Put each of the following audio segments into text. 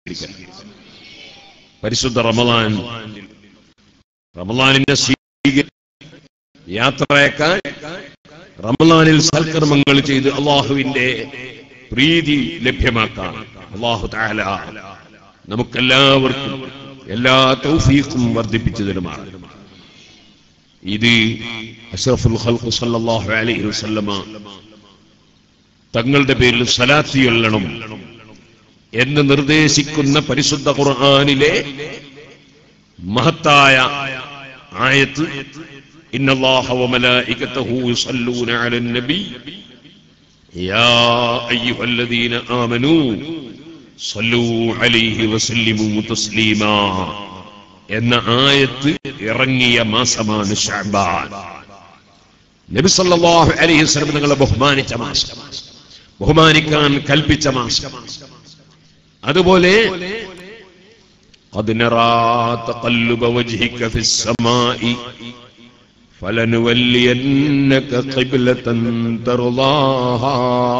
സ്വീകരിക്കണം പരിശുദ്ധ റമദാൻ റമദാനിന്റെ സ്വീകരി യാത്രയേക്കാൻ റമദാനിൽ സൽക്കർമ്മങ്ങൾ ചെയ്ത് അള്ളാഹുവിന്റെ പ്രീതി ലഭ്യമാക്കാം അള്ളാഹു താല നമുക്കെല്ലാവർക്കും എല്ലാ തൗഫീഖും വർദ്ധിപ്പിച്ചു തരുമാണ് ഇത് അഷ്റഫുൽ ഖൽഖ് സല്ലല്ലാഹു അലൈഹി വസല്ലമ തങ്ങളുടെ പേരിൽ സലാത്തി ചൊല്ലണം എന്ന് നിർദ്ദേശിക്കുന്ന പരിശുദ്ധ ഖുർആനിലെ മഹത്തായ ആയത്ത് ഇന്നല്ലാഹ വമലായികതഹു യുസല്ലൂന അലൻ നബി യാ അയ്യുഹല്ലദീന ആമനൂ സല്ലൂ അലൈഹി വസല്ലിമു തസ്ലീമാ എന്ന ആയത്ത് ഇറങ്ങിയ മാസമാണ് ഷഅബാൻ നബി സല്ലല്ലാഹു അലൈഹി വസല്ലം നിങ്ങളെ ബഹുമാനിച്ച മാസം ബഹുമാനിക്കാൻ കൽപ്പിച്ച മാസം അതുപോലെ قد نرى تقلب وجهك في السماء فلنولينك قبلة ترضاها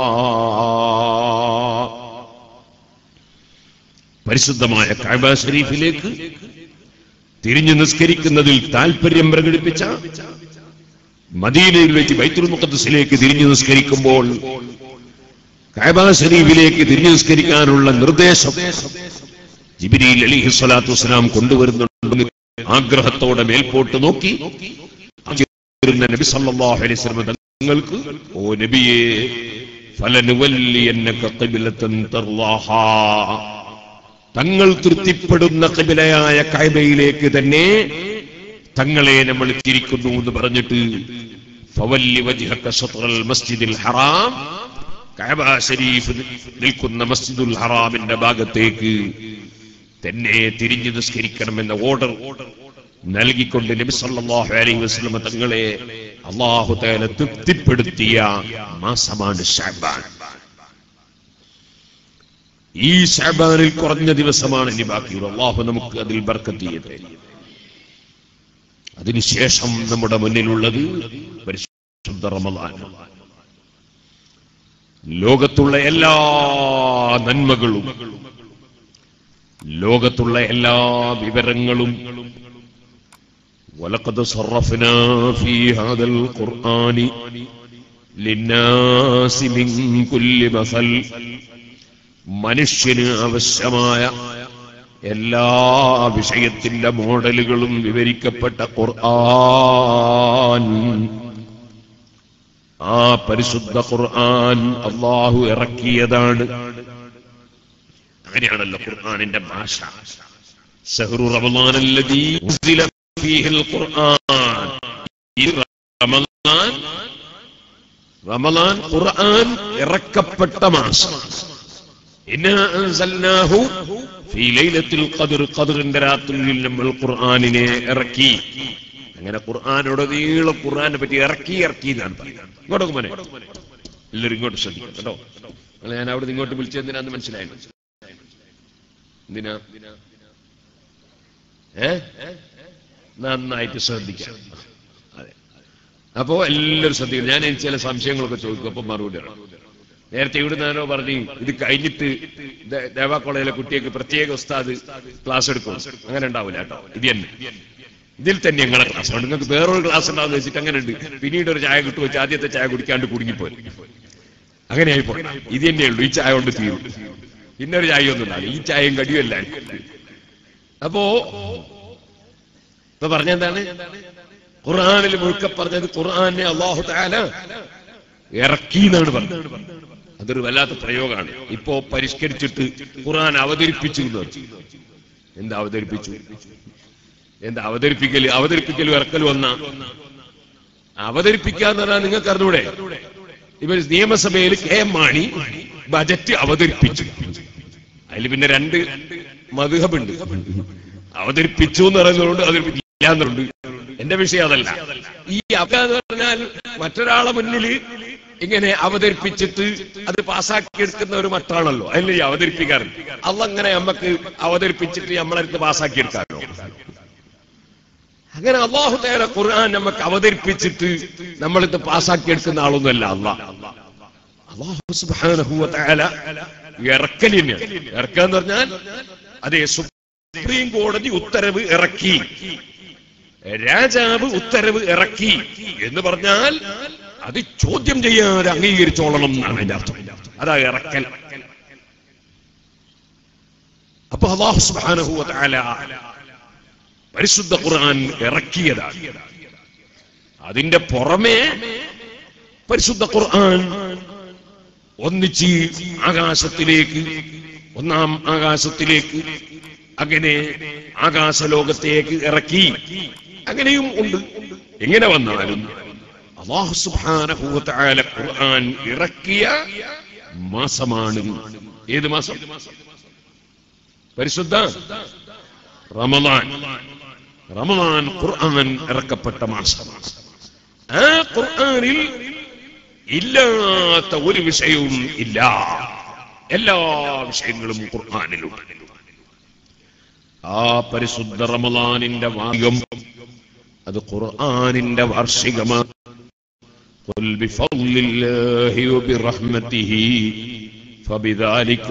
പരിശുദ്ധമായ കഅബ ഷരീഫിലേക്ക് തിരിഞ്ഞു നിസ്കരിക്കുന്നതിൽ താല്പര്യം പ്രകടിപ്പിച്ച മദീനയിൽ വെച്ച് ബൈത്തുൽ മുഖദ്സിലേക്ക് തിരിഞ്ഞു നിസ്കരിക്കുമ്പോൾ കഅബ ഷരീഫിലേക്ക് തിരിഞ്ഞു നിസ്കരിക്കാനുള്ള നിർദ്ദേശം ജിബിരിയിൽ അലിഹി സ്വലാത്തു വസ്സലാം കൊണ്ടുവരുന്നുണ്ടെന്ന് ആഗ്രഹത്തോടെ മേൽപോട്ട് നോക്കി വരുന്ന നബി സല്ലല്ലാഹു അലൈഹി വസല്ലം തങ്ങൾക്ക് ഓ നബിയെ ഫലനുവല്ലിയന്നക ഖിബ്ലതൻ തർളാഹാ തങ്ങൾ തൃപ്തിപ്പെടുന്ന ഖിബ്ലയായ കഅബയിലേക്ക് തന്നെ തങ്ങളെ നമ്മൾ തിരിക്കുന്നു എന്ന് പറഞ്ഞിട്ട് ഫവല്ലി വജ്ഹക ശത്റൽ മസ്ജിദിൽ ഹറാം കഅബ ശരീഫ് നിൽക്കുന്ന മസ്ജിദുൽ ഹറാമിന്റെ ഭാഗത്തേക്ക് തന്നെ തിരിഞ്ഞു നിസ്കരിക്കണമെന്ന ഓർഡർ നൽകിക്കൊണ്ട് നബി സല്ലല്ലാഹു അലൈഹി വസല്ലം തങ്ങളെ അല്ലാഹു തആല തൃപ്തിപ്പെടുത്തിയ മാസമാണ് ശഅബാൻ ഈ ശഅബാനിൽ കുറഞ്ഞ ദിവസമാണ് ഇനി ബാക്കിയുള്ളത് അള്ളാഹു നമുക്ക് അതിൽ ബർക്കത്ത് ചെയ്യട്ടെ അതിനുശേഷം നമ്മുടെ മുന്നിലുള്ളത് പരിശുദ്ധ റമദാൻ ലോകത്തുള്ള എല്ലാ നന്മകളും ലോകത്തുള്ള എല്ലാ വിവരങ്ങളും ولقد صرفنا في هذا القرآن للناس من كل مثل മനുഷ്യന് ആവശ്യമായ എല്ലാ വിഷയത്തിന്റെ മോഡലുകളും വിവരിക്കപ്പെട്ട ഖുർആൻ ആ പരിശുദ്ധ ഖുർആൻ അള്ളാഹു ഇറക്കിയതാണ് അങ്ങനെയാണല്ലോ ഖുർആനിന്റെ ഭാഷ സഹ്റു റമളാനല്ലദീ ഉൻസില ഫീഹിൽ ഖുർആൻ ഈ റമളാൻ റമളാൻ ഖുർആൻ ഇറക്കപ്പെട്ട മാസം ഇന്നാ അൻസൽനാഹു ഫീ ലൈലത്തുൽ ഖദ്ർ ഖദ്റിന്റെ രാത്രിയിൽ നമ്മൾ ഖുർആനിനെ ഇറക്കി അങ്ങനെ ഖുർആനോട് നീളം ഖുർആനെ പറ്റി ഇറക്കി ഇറക്കി എന്നാണ് പറയുന്നത് ഇങ്ങോട്ട് മോനെ എല്ലാവരും ഇങ്ങോട്ട് ശ്രദ്ധിക്കും കേട്ടോ നിങ്ങൾ ഞാൻ അവിടെ ഇങ്ങോട്ട് വിളിച്ചെന്തിനാന്ന് മനസ്സിലായത് എന്തിനാ ഏ നന്നായിട്ട് ശ്രദ്ധിക്കാം അതെ അപ്പോ എല്ലാവരും ശ്രദ്ധിക്കും ഞാൻ എനിക്ക് ചില സംശയങ്ങളൊക്കെ ചോദിക്കും അപ്പൊ മറുപടി പറയണം. നേരത്തെ ഇവിടുന്ന് ആരോ പറഞ്ഞു ഇത് കഴിഞ്ഞിട്ട് ദേ- ദേവാ കോളേജിലെ കുട്ടികൾക്ക് പ്രത്യേക ഉസ്താദ് ക്ലാസ് എടുക്കും അങ്ങനെ ഉണ്ടാവില്ല കേട്ടോ ഇത് തന്നെ ഇതിൽ തന്നെ ഞങ്ങളെ ക്ലാസ് ഉണ്ട് നിങ്ങൾക്ക് വേറൊരു ക്ലാസ് ഉണ്ടാവുന്ന വെച്ചിട്ട് അങ്ങനെ ഉണ്ട് പിന്നീട് ഒരു ചായ കിട്ടു വെച്ച് ആദ്യത്തെ ചായ കുടിക്കാണ്ട് കുടുങ്ങിപ്പോയി അങ്ങനെ ആയിപ്പോയി ഇത് തന്നെയുള്ളൂ ഈ ചായ കൊണ്ട് തീരും ഇന്നൊരു ചായ ഒന്നും ഉണ്ടാവില്ല ഈ ചായയും കടിയുമല്ല അപ്പോ ഇപ്പൊ പറഞ്ഞെന്താണ് ഖുർആാനിൽ മുഴുക്ക പറഞ്ഞത് ഖുർആാനെ അള്ളാഹു താല ഇറക്കി എന്നാണ് പറഞ്ഞത് അതൊരു വല്ലാത്ത പ്രയോഗമാണ് ഇപ്പോ പരിഷ്കരിച്ചിട്ട് ഖുർആൻ അവതരിപ്പിച്ചു എന്ന് പറഞ്ഞു. എന്താ അവതരിപ്പിച്ചു എന്താ അവതരിപ്പിക്കല് അവതരിപ്പിക്കലും ഇറക്കലും ഒന്ന അവതരിപ്പിക്കാന്ന് പറഞ്ഞാൽ നിങ്ങൾക്ക് അറിഞ്ഞൂടെ ഇവർ നിയമസഭയിൽ കെ എം മാണി ബജറ്റ് അവതരിപ്പിച്ചു അതിൽ പിന്നെ രണ്ട് മധുഹബുണ്ട് അവതരിപ്പിച്ചു എന്ന് പറയുന്നതുകൊണ്ട് അവതരിപ്പിക്കില്ല എന്നുണ്ട് എന്റെ വിഷയം അതല്ല ഈ അവ എന്ന് പറഞ്ഞാൽ മറ്റൊരാളെ മുന്നിൽ ഇങ്ങനെ അവതരിപ്പിച്ചിട്ട് അത് പാസ്സാക്കി എടുക്കുന്ന ഒരു മട്ടാണല്ലോ അതിൽ ഈ അവതരിപ്പിക്കാറുണ്ട് അതങ്ങനെ നമുക്ക് അവതരിപ്പിച്ചിട്ട് നമ്മളടുത്ത് പാസ്സാക്കി എടുക്കാറോ അങ്ങനെ അള്ളാഹു തേല ഖുർആൻ നമുക്ക് അവതരിപ്പിച്ചിട്ട് നമ്മളിത് പാസ്സാക്കി എടുക്കുന്ന ആളൊന്നുമല്ല അള്ളാഹ് അള്ളാഹു സുബ്ഹാനഹു വ തആല ഇറക്കൽ തന്നെയാണ് ഇറക്കുക എന്ന് പറഞ്ഞാൽ അതെ സുപ്രീം കോടതി ഉത്തരവ് ഇറക്കി രാജാവ് ഉത്തരവ് ഇറക്കി എന്ന് പറഞ്ഞാൽ അത് ചോദ്യം ചെയ്യാതെ അംഗീകരിച്ചോളണം എന്നാണ് അതിന്റെ അർത്ഥം അതാ ഇറക്കൽ അപ്പൊ അള്ളാഹു സുബ്ഹാനഹു വ തആല പരിശുദ്ധ ഖുർആൻ ഇറക്കിയതാണ് അതിന്റെ പുറമെ പരിശുദ്ധ ഖുർആൻ ഒന്നിച്ച് ആകാശത്തിലേക്ക് ഒന്നാം ആകാശത്തിലേക്ക് അങ്ങനെ ആകാശലോകത്തേക്ക് ഇറക്കി അങ്ങനെയും ഉണ്ട് എങ്ങനെ വന്നാലും അള്ളാഹു സുബ്ഹാനഹു വ തആല ഖുർആൻ ഇറക്കിയ മാസമാണ് ഏത് മാസം പരിശുദ്ധ റമദാൻ റമദാൻ ഖുർആൻ ഇറക്കപ്പെട്ട മാസം ആ ഖുർആനിൽ ഇല്ലാത്ത ഒരു വിഷയവും ഇല്ല എല്ലാ വിഷയങ്ങളും ഖുർആനിലുണ്ട് ആ പരിശുദ്ധ റമദാനിന്റെ വാർഷികം അത് ഖുർആനിന്റെ വാർഷികമാണ് قل بفضل الله وبرحمته فبذلك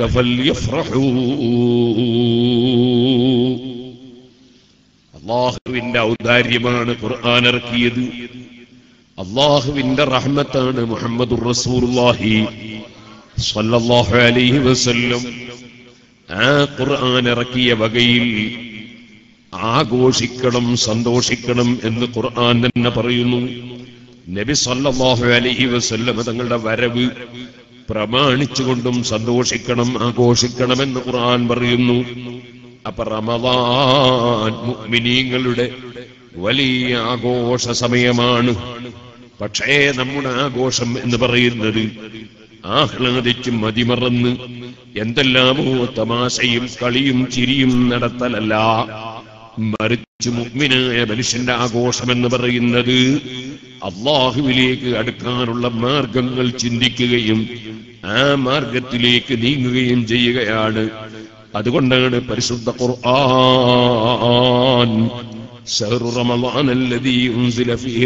فليفرحوا അള്ളാഹുവിന്റെ ഔദാര്യമാണ് ഖുർആൻ ഇറക്കിയത് അള്ളാഹുവിന്റെ റഹ്മത്താണ് മുഹമ്മദ് റസൂലുള്ളാഹി സ്വല്ലല്ലാഹു അലൈഹി വസല്ലം ആ ഖുർആൻ ഇറക്കിയ വകയിൽ ആഘോഷിക്കണം സന്തോഷിക്കണം എന്ന് ഖുർആൻ തന്നെ പറയുന്നു നബി സല്ലല്ലാഹു അലൈഹി വസല്ലം തങ്ങളുടെ വരവ് പ്രമാണിച്ചുകൊണ്ടും സന്തോഷിക്കണം ആഘോഷിക്കണമെന്ന് ഖുർആൻ പറയുന്നു അപ്പൊ റമദാൻ മുഅ്മിനീങ്ങളുടെ വലിയ ആഘോഷ സമയമാണ് പക്ഷേ നമ്മുടെ ആഘോഷം എന്ന് പറയുന്നത് ആഹ്ലാദിച്ചും മതിമറന്ന് എന്തെല്ലാമോ തമാശയും കളിയും ചിരിയും നടത്തലല്ല മറിച്ച് മുഗ്മിനായ മനുഷ്യന്റെ ആഘോഷം എന്ന് പറയുന്നത് അള്ളാഹുവിലേക്ക് അടുക്കാനുള്ള മാർഗങ്ങൾ ചിന്തിക്കുകയും ആ മാർഗത്തിലേക്ക് നീങ്ങുകയും ചെയ്യുകയാണ് അതുകൊണ്ടാണ് പരിശുദ്ധ ഖുർആൻ شهر رمضان الذي أنزل فيه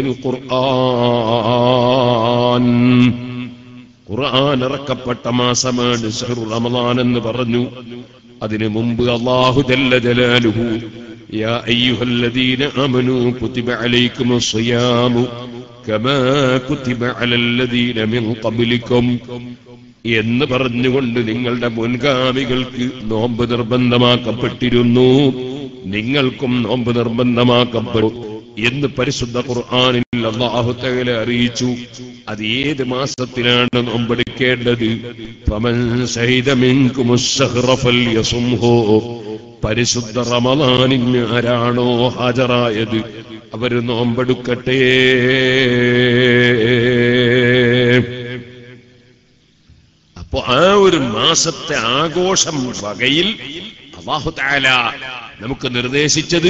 القرآن ഖുർആൻ ഇറക്കപ്പെട്ട മാസമാണ് ഷഹ്റു റമദാൻ എന്ന് പറഞ്ഞു അതിനു മുമ്പ് അല്ലാഹു ജല്ല ജലാലുഹു യാ അയ്യുഹല്ലദീന ആമനൂ കുതിബ അലൈക്കുമുസ് സിയാമു കമാ കുതിബ അലല്ലദീന മിൻ ഖബ്ലിക്കും എന്ന് പറഞ്ഞുകൊണ്ട് നിങ്ങളുടെ മുൻഗാമികൾക്ക് നോമ്പ് നിർബന്ധമാക്കപ്പെട്ടിരുന്നു നിങ്ങൾക്കും നോമ്പ് നിർബന്ധമാക്കപ്പെടും എന്ന് പരിശുദ്ധ ഖുർആനിൽ അള്ളാഹു തആല അറിയിച്ചു അത് ഏത് മാസത്തിലാണ് നോമ്പെടുക്കേണ്ടത് ഫമൻ ശഹിദ മിൻകുമുസ് ശഹ്റ ഫൽയസുംഹു പരിശുദ്ധ റമദാനിന് ആരാണോ ഹാജരായത് അവര് നോമ്പെടുക്കട്ടെ അപ്പൊ ആ ഒരു മാസത്തെ ആഘോഷം വകയിൽ അള്ളാഹു താല നമുക്ക് നിർദ്ദേശിച്ചത്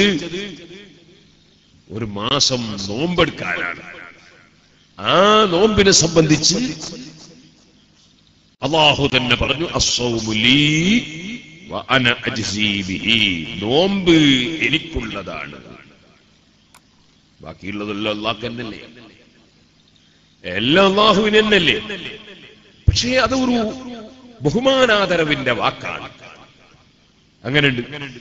ഒരു മാസം നോമ്പെടുക്കാനാണ് ആ നോമ്പിനെ സംബന്ധിച്ച് അള്ളാഹു തന്നെ പറഞ്ഞു അസൗമുലീ വ അന അജ്സീ ബിഹി. നോമ്പ് എനിക്കുള്ളതാണ് ബാക്കിയുള്ളതെല്ലാം അള്ളാഹ് എന്നല്ലേ എല്ലാം അള്ളാഹുവിന് എന്നല്ലേ പക്ഷേ അത് ഒരു ബഹുമാനാദരവിന്റെ വാക്കാണ് അങ്ങനെയുണ്ട്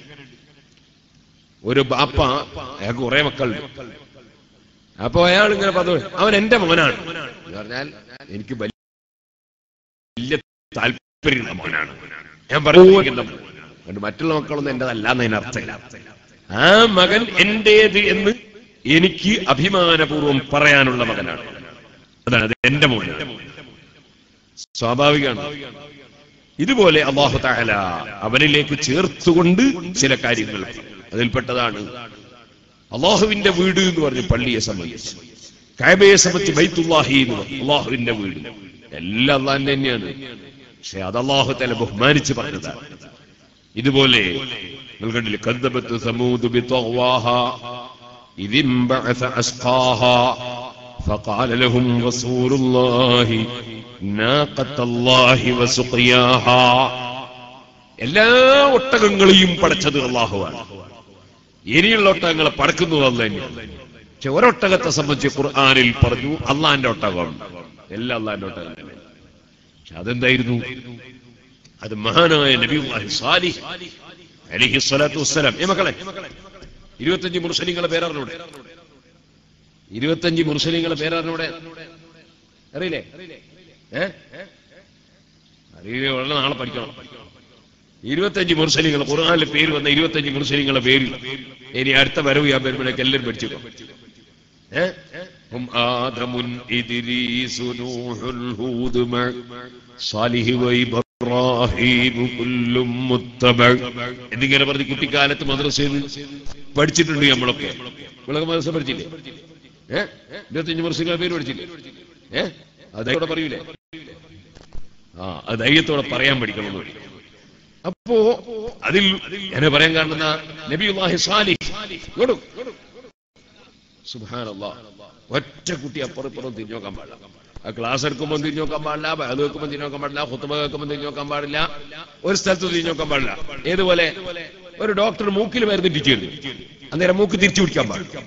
ഒരു ബാപ്പ അയാൾക്ക് കുറെ മക്കളുണ്ട് അപ്പൊ അയാൾ ഇങ്ങനെ പറഞ്ഞു അവൻ എന്റെ മോനാണ് എന്ന് പറഞ്ഞാൽ എനിക്ക് വലിയ താല്പര്യമുള്ള മോനാണ് ഞാൻ പറയുന്ന അതുകൊണ്ട് മറ്റുള്ള മക്കളൊന്നും എന്റേതല്ല എന്നതിന് അർത്ഥമില്ല ആ മകൻ എന്റേത് എന്ന് എനിക്ക് അഭിമാനപൂർവ്വം പറയാനുള്ള മകനാണ് അതാണ് അത് എന്റെ മോനാണ് സ്വാഭാവികമാണ് ഇതുപോലെ അള്ളാഹു താല അവനിലേക്ക് ചേർത്തുകൊണ്ട് ചില കാര്യങ്ങൾ അതിൽപ്പെട്ടതാണ് അള്ളാഹുവിന്റെ വീട് എന്ന് പറഞ്ഞു പള്ളിയെ സംബന്ധിച്ച് കാബയെ സംബന്ധിച്ച് ബൈത്തുല്ലാഹി എന്ന് പറഞ്ഞു അള്ളാഹുവിന്റെ വീട് എല്ലാം അള്ളാഹിന്റെ തന്നെയാണ് പക്ഷെ അത് അള്ളാഹു തല ബഹുമാനിച്ച് പറഞ്ഞതാണ് ഇതുപോലെ നിങ്ങൾ കണ്ടില്ലേ കദ്ദബത്ത് സമൂദ് ബിത്വഹ്വാഹ إذ انبعث أشقاها فقال لهم رسول الله ناقة الله وسقياها എല്ലാ ഒട്ടകങ്ങളെയും പടച്ചത് അള്ളാഹുവാണ് ഇനിയുള്ള ഒട്ടകങ്ങളെ പടക്കുന്നത് അല്ല തന്നെയാണ് പക്ഷെ ഒരൊട്ടകത്തെ സംബന്ധിച്ച് ഖുർആാനിൽ പറഞ്ഞു അള്ളാന്റെ ഒട്ടകമാണ് എല്ലാ അള്ളാന്റെ ഒട്ടകം തന്നെ പക്ഷെ അതെന്തായിരുന്നു അത് മഹാനായ നബി സാലിഹ് അലിഹി സ്വലാത്തു വസ്സലാം ഏ മക്കളെ ഇരുപത്തഞ്ച് മുർസലിങ്ങളെ പേരറിഞ്ഞൂടെ ഇരുപത്തഞ്ച് മുർസലിങ്ങളെ പേരറിഞ്ഞൂടെ അറിയില്ലേ ഏ അറിയില്ലേ വളരെ നാളെ പഠിക്കണം ഇരുപത്തഞ്ച് മുർസലിങ്ങൾ ഖുർആാനിലെ പേര് വന്ന ഇരുപത്തഞ്ച് മുർസലിങ്ങളെ പേര് ഇനി അടുത്ത വരവ് ഞാൻ വരുമ്പോഴേക്ക് എല്ലാവരും പഠിച്ചു ഏ هم آدم إدريس نوح الهود مع صالح وإبراهيم كل متبع എന്നിങ്ങനെ പറഞ്ഞ് കുട്ടിക്കാലത്ത് മദ്രസയിൽ പഠിച്ചിട്ടുണ്ട് നമ്മളൊക്കെ വിളക്ക് മദ്രസ പഠിച്ചില്ലേ ഏ ഇരുപത്തിയഞ്ച് വർഷങ്ങളെ പേര് പഠിച്ചില്ലേ ഏ അതോടെ പറയൂലേ ആ അത് ധൈര്യത്തോടെ പറയാൻ പഠിക്കണം എന്ന് പറയും. അപ്പോ അതിൽ എന്നെ പറയാൻ കാരണം നബിഹി സാലിഹ് ഇങ്ങോട്ടും സുബാനല്ലാ ഒറ്റ കുട്ടി അപ്പുറം ഇപ്പുറം തിരിഞ്ഞു നോക്കാൻ പാടില്ല ആ ക്ലാസ് എടുക്കുമ്പോൾ തിരിഞ്ഞു നോക്കാൻ പാടില്ല ബഹദ് വെക്കുമ്പോൾ തിരിഞ്ഞു നോക്കാൻ പാടില്ല ഹുത്തുബ വെക്കുമ്പോൾ തിരിഞ്ഞു നോക്കാൻ പാടില്ല ഒരു സ്ഥലത്ത് തിരിഞ്ഞു നോക്കാൻ പാടില്ല ഏതുപോലെ ഒരു ഡോക്ടർ മൂക്കിൽ മരുന്ന് ഇട്ടിച്ചിരുന്നു അന്നേരം മൂക്ക് തിരിച്ചു പിടിക്കാൻ പാടില്ല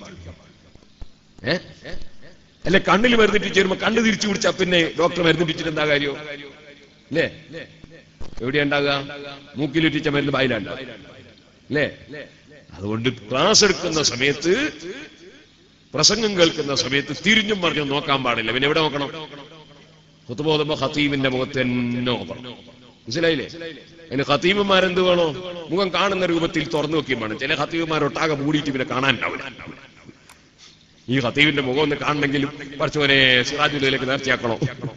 ഏ അല്ല കണ്ണിൽ മരുന്ന് ഇട്ടിച്ചേരുമ്പോ കണ്ണ് തിരിച്ചു പിടിച്ചാ പിന്നെ ഡോക്ടർ മരുന്ന് ഇട്ടിച്ചിട്ട് എന്താ കാര്യം അല്ലേ എവിടെയാ ഉണ്ടാകുക മൂക്കിലിട്ടിച്ച മരുന്ന് ബായിലുണ്ടാവുക അല്ലേ അതുകൊണ്ട് ക്ലാസ് എടുക്കുന്ന സമയത്ത് പ്രസംഗം കേൾക്കുന്ന സമയത്ത് തിരിഞ്ഞും പറഞ്ഞും നോക്കാൻ പാടില്ല പിന്നെ എവിടെ നോക്കണം കുത്തുബോധമ്പോ ഖത്തീബിന്റെ മുഖത്ത് തന്നെ നോക്കണം മനസ്സിലായില്ലേ അതിന് ഖത്തീബന്മാരെന്ത് വേണോ മുഖം കാണുന്ന രൂപത്തിൽ തുറന്നു നോക്കിയും വേണം ചില ഖത്തീബന്മാർ ഒട്ടാകെ മൂടിയിട്ട് പിന്നെ കാണാനുണ്ടാവില്ല ഈ ഖത്തീബിന്റെ മുഖം ഒന്ന് കാണണമെങ്കിലും കുറച്ചുപോലെ സിറാജുലേക്ക് നേർച്ചയാക്കണോ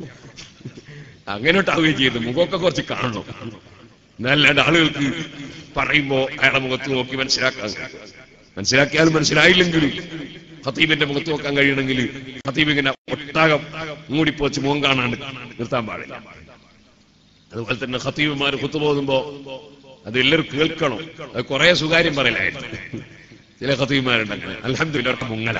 അങ്ങനെ ഉണ്ടാവുകയും ചെയ്തു മുഖമൊക്കെ കുറച്ച് കാണണം നല്ല ആളുകൾക്ക് പറയുമ്പോ അയാളെ മുഖത്ത് നോക്കി മനസ്സിലാക്കാൻ കഴിയും. മനസ്സിലാക്കിയാലും മനസ്സിലായില്ലെങ്കിലും ഖത്തീബിന്റെ മുഖത്ത് നോക്കാൻ കഴിയണമെങ്കിൽ ഖത്തീബ് ഇങ്ങനെ ഒട്ടാകം മൂടിപ്പോച്ച് മുഖം കാണാണ്ട് നിർത്താൻ പാടില്ല അതുപോലെ തന്നെ ഖത്തീബുമാർ കുത്തുപോകുമ്പോ അത് എല്ലാവരും കേൾക്കണം അത് കുറെ സുകാര്യം പറയലായിരുന്നു ചില ഖത്തീബുമാരുണ്ട് അങ്ങനെ അലഹമില്ല അവർക്ക് മുങ്ങല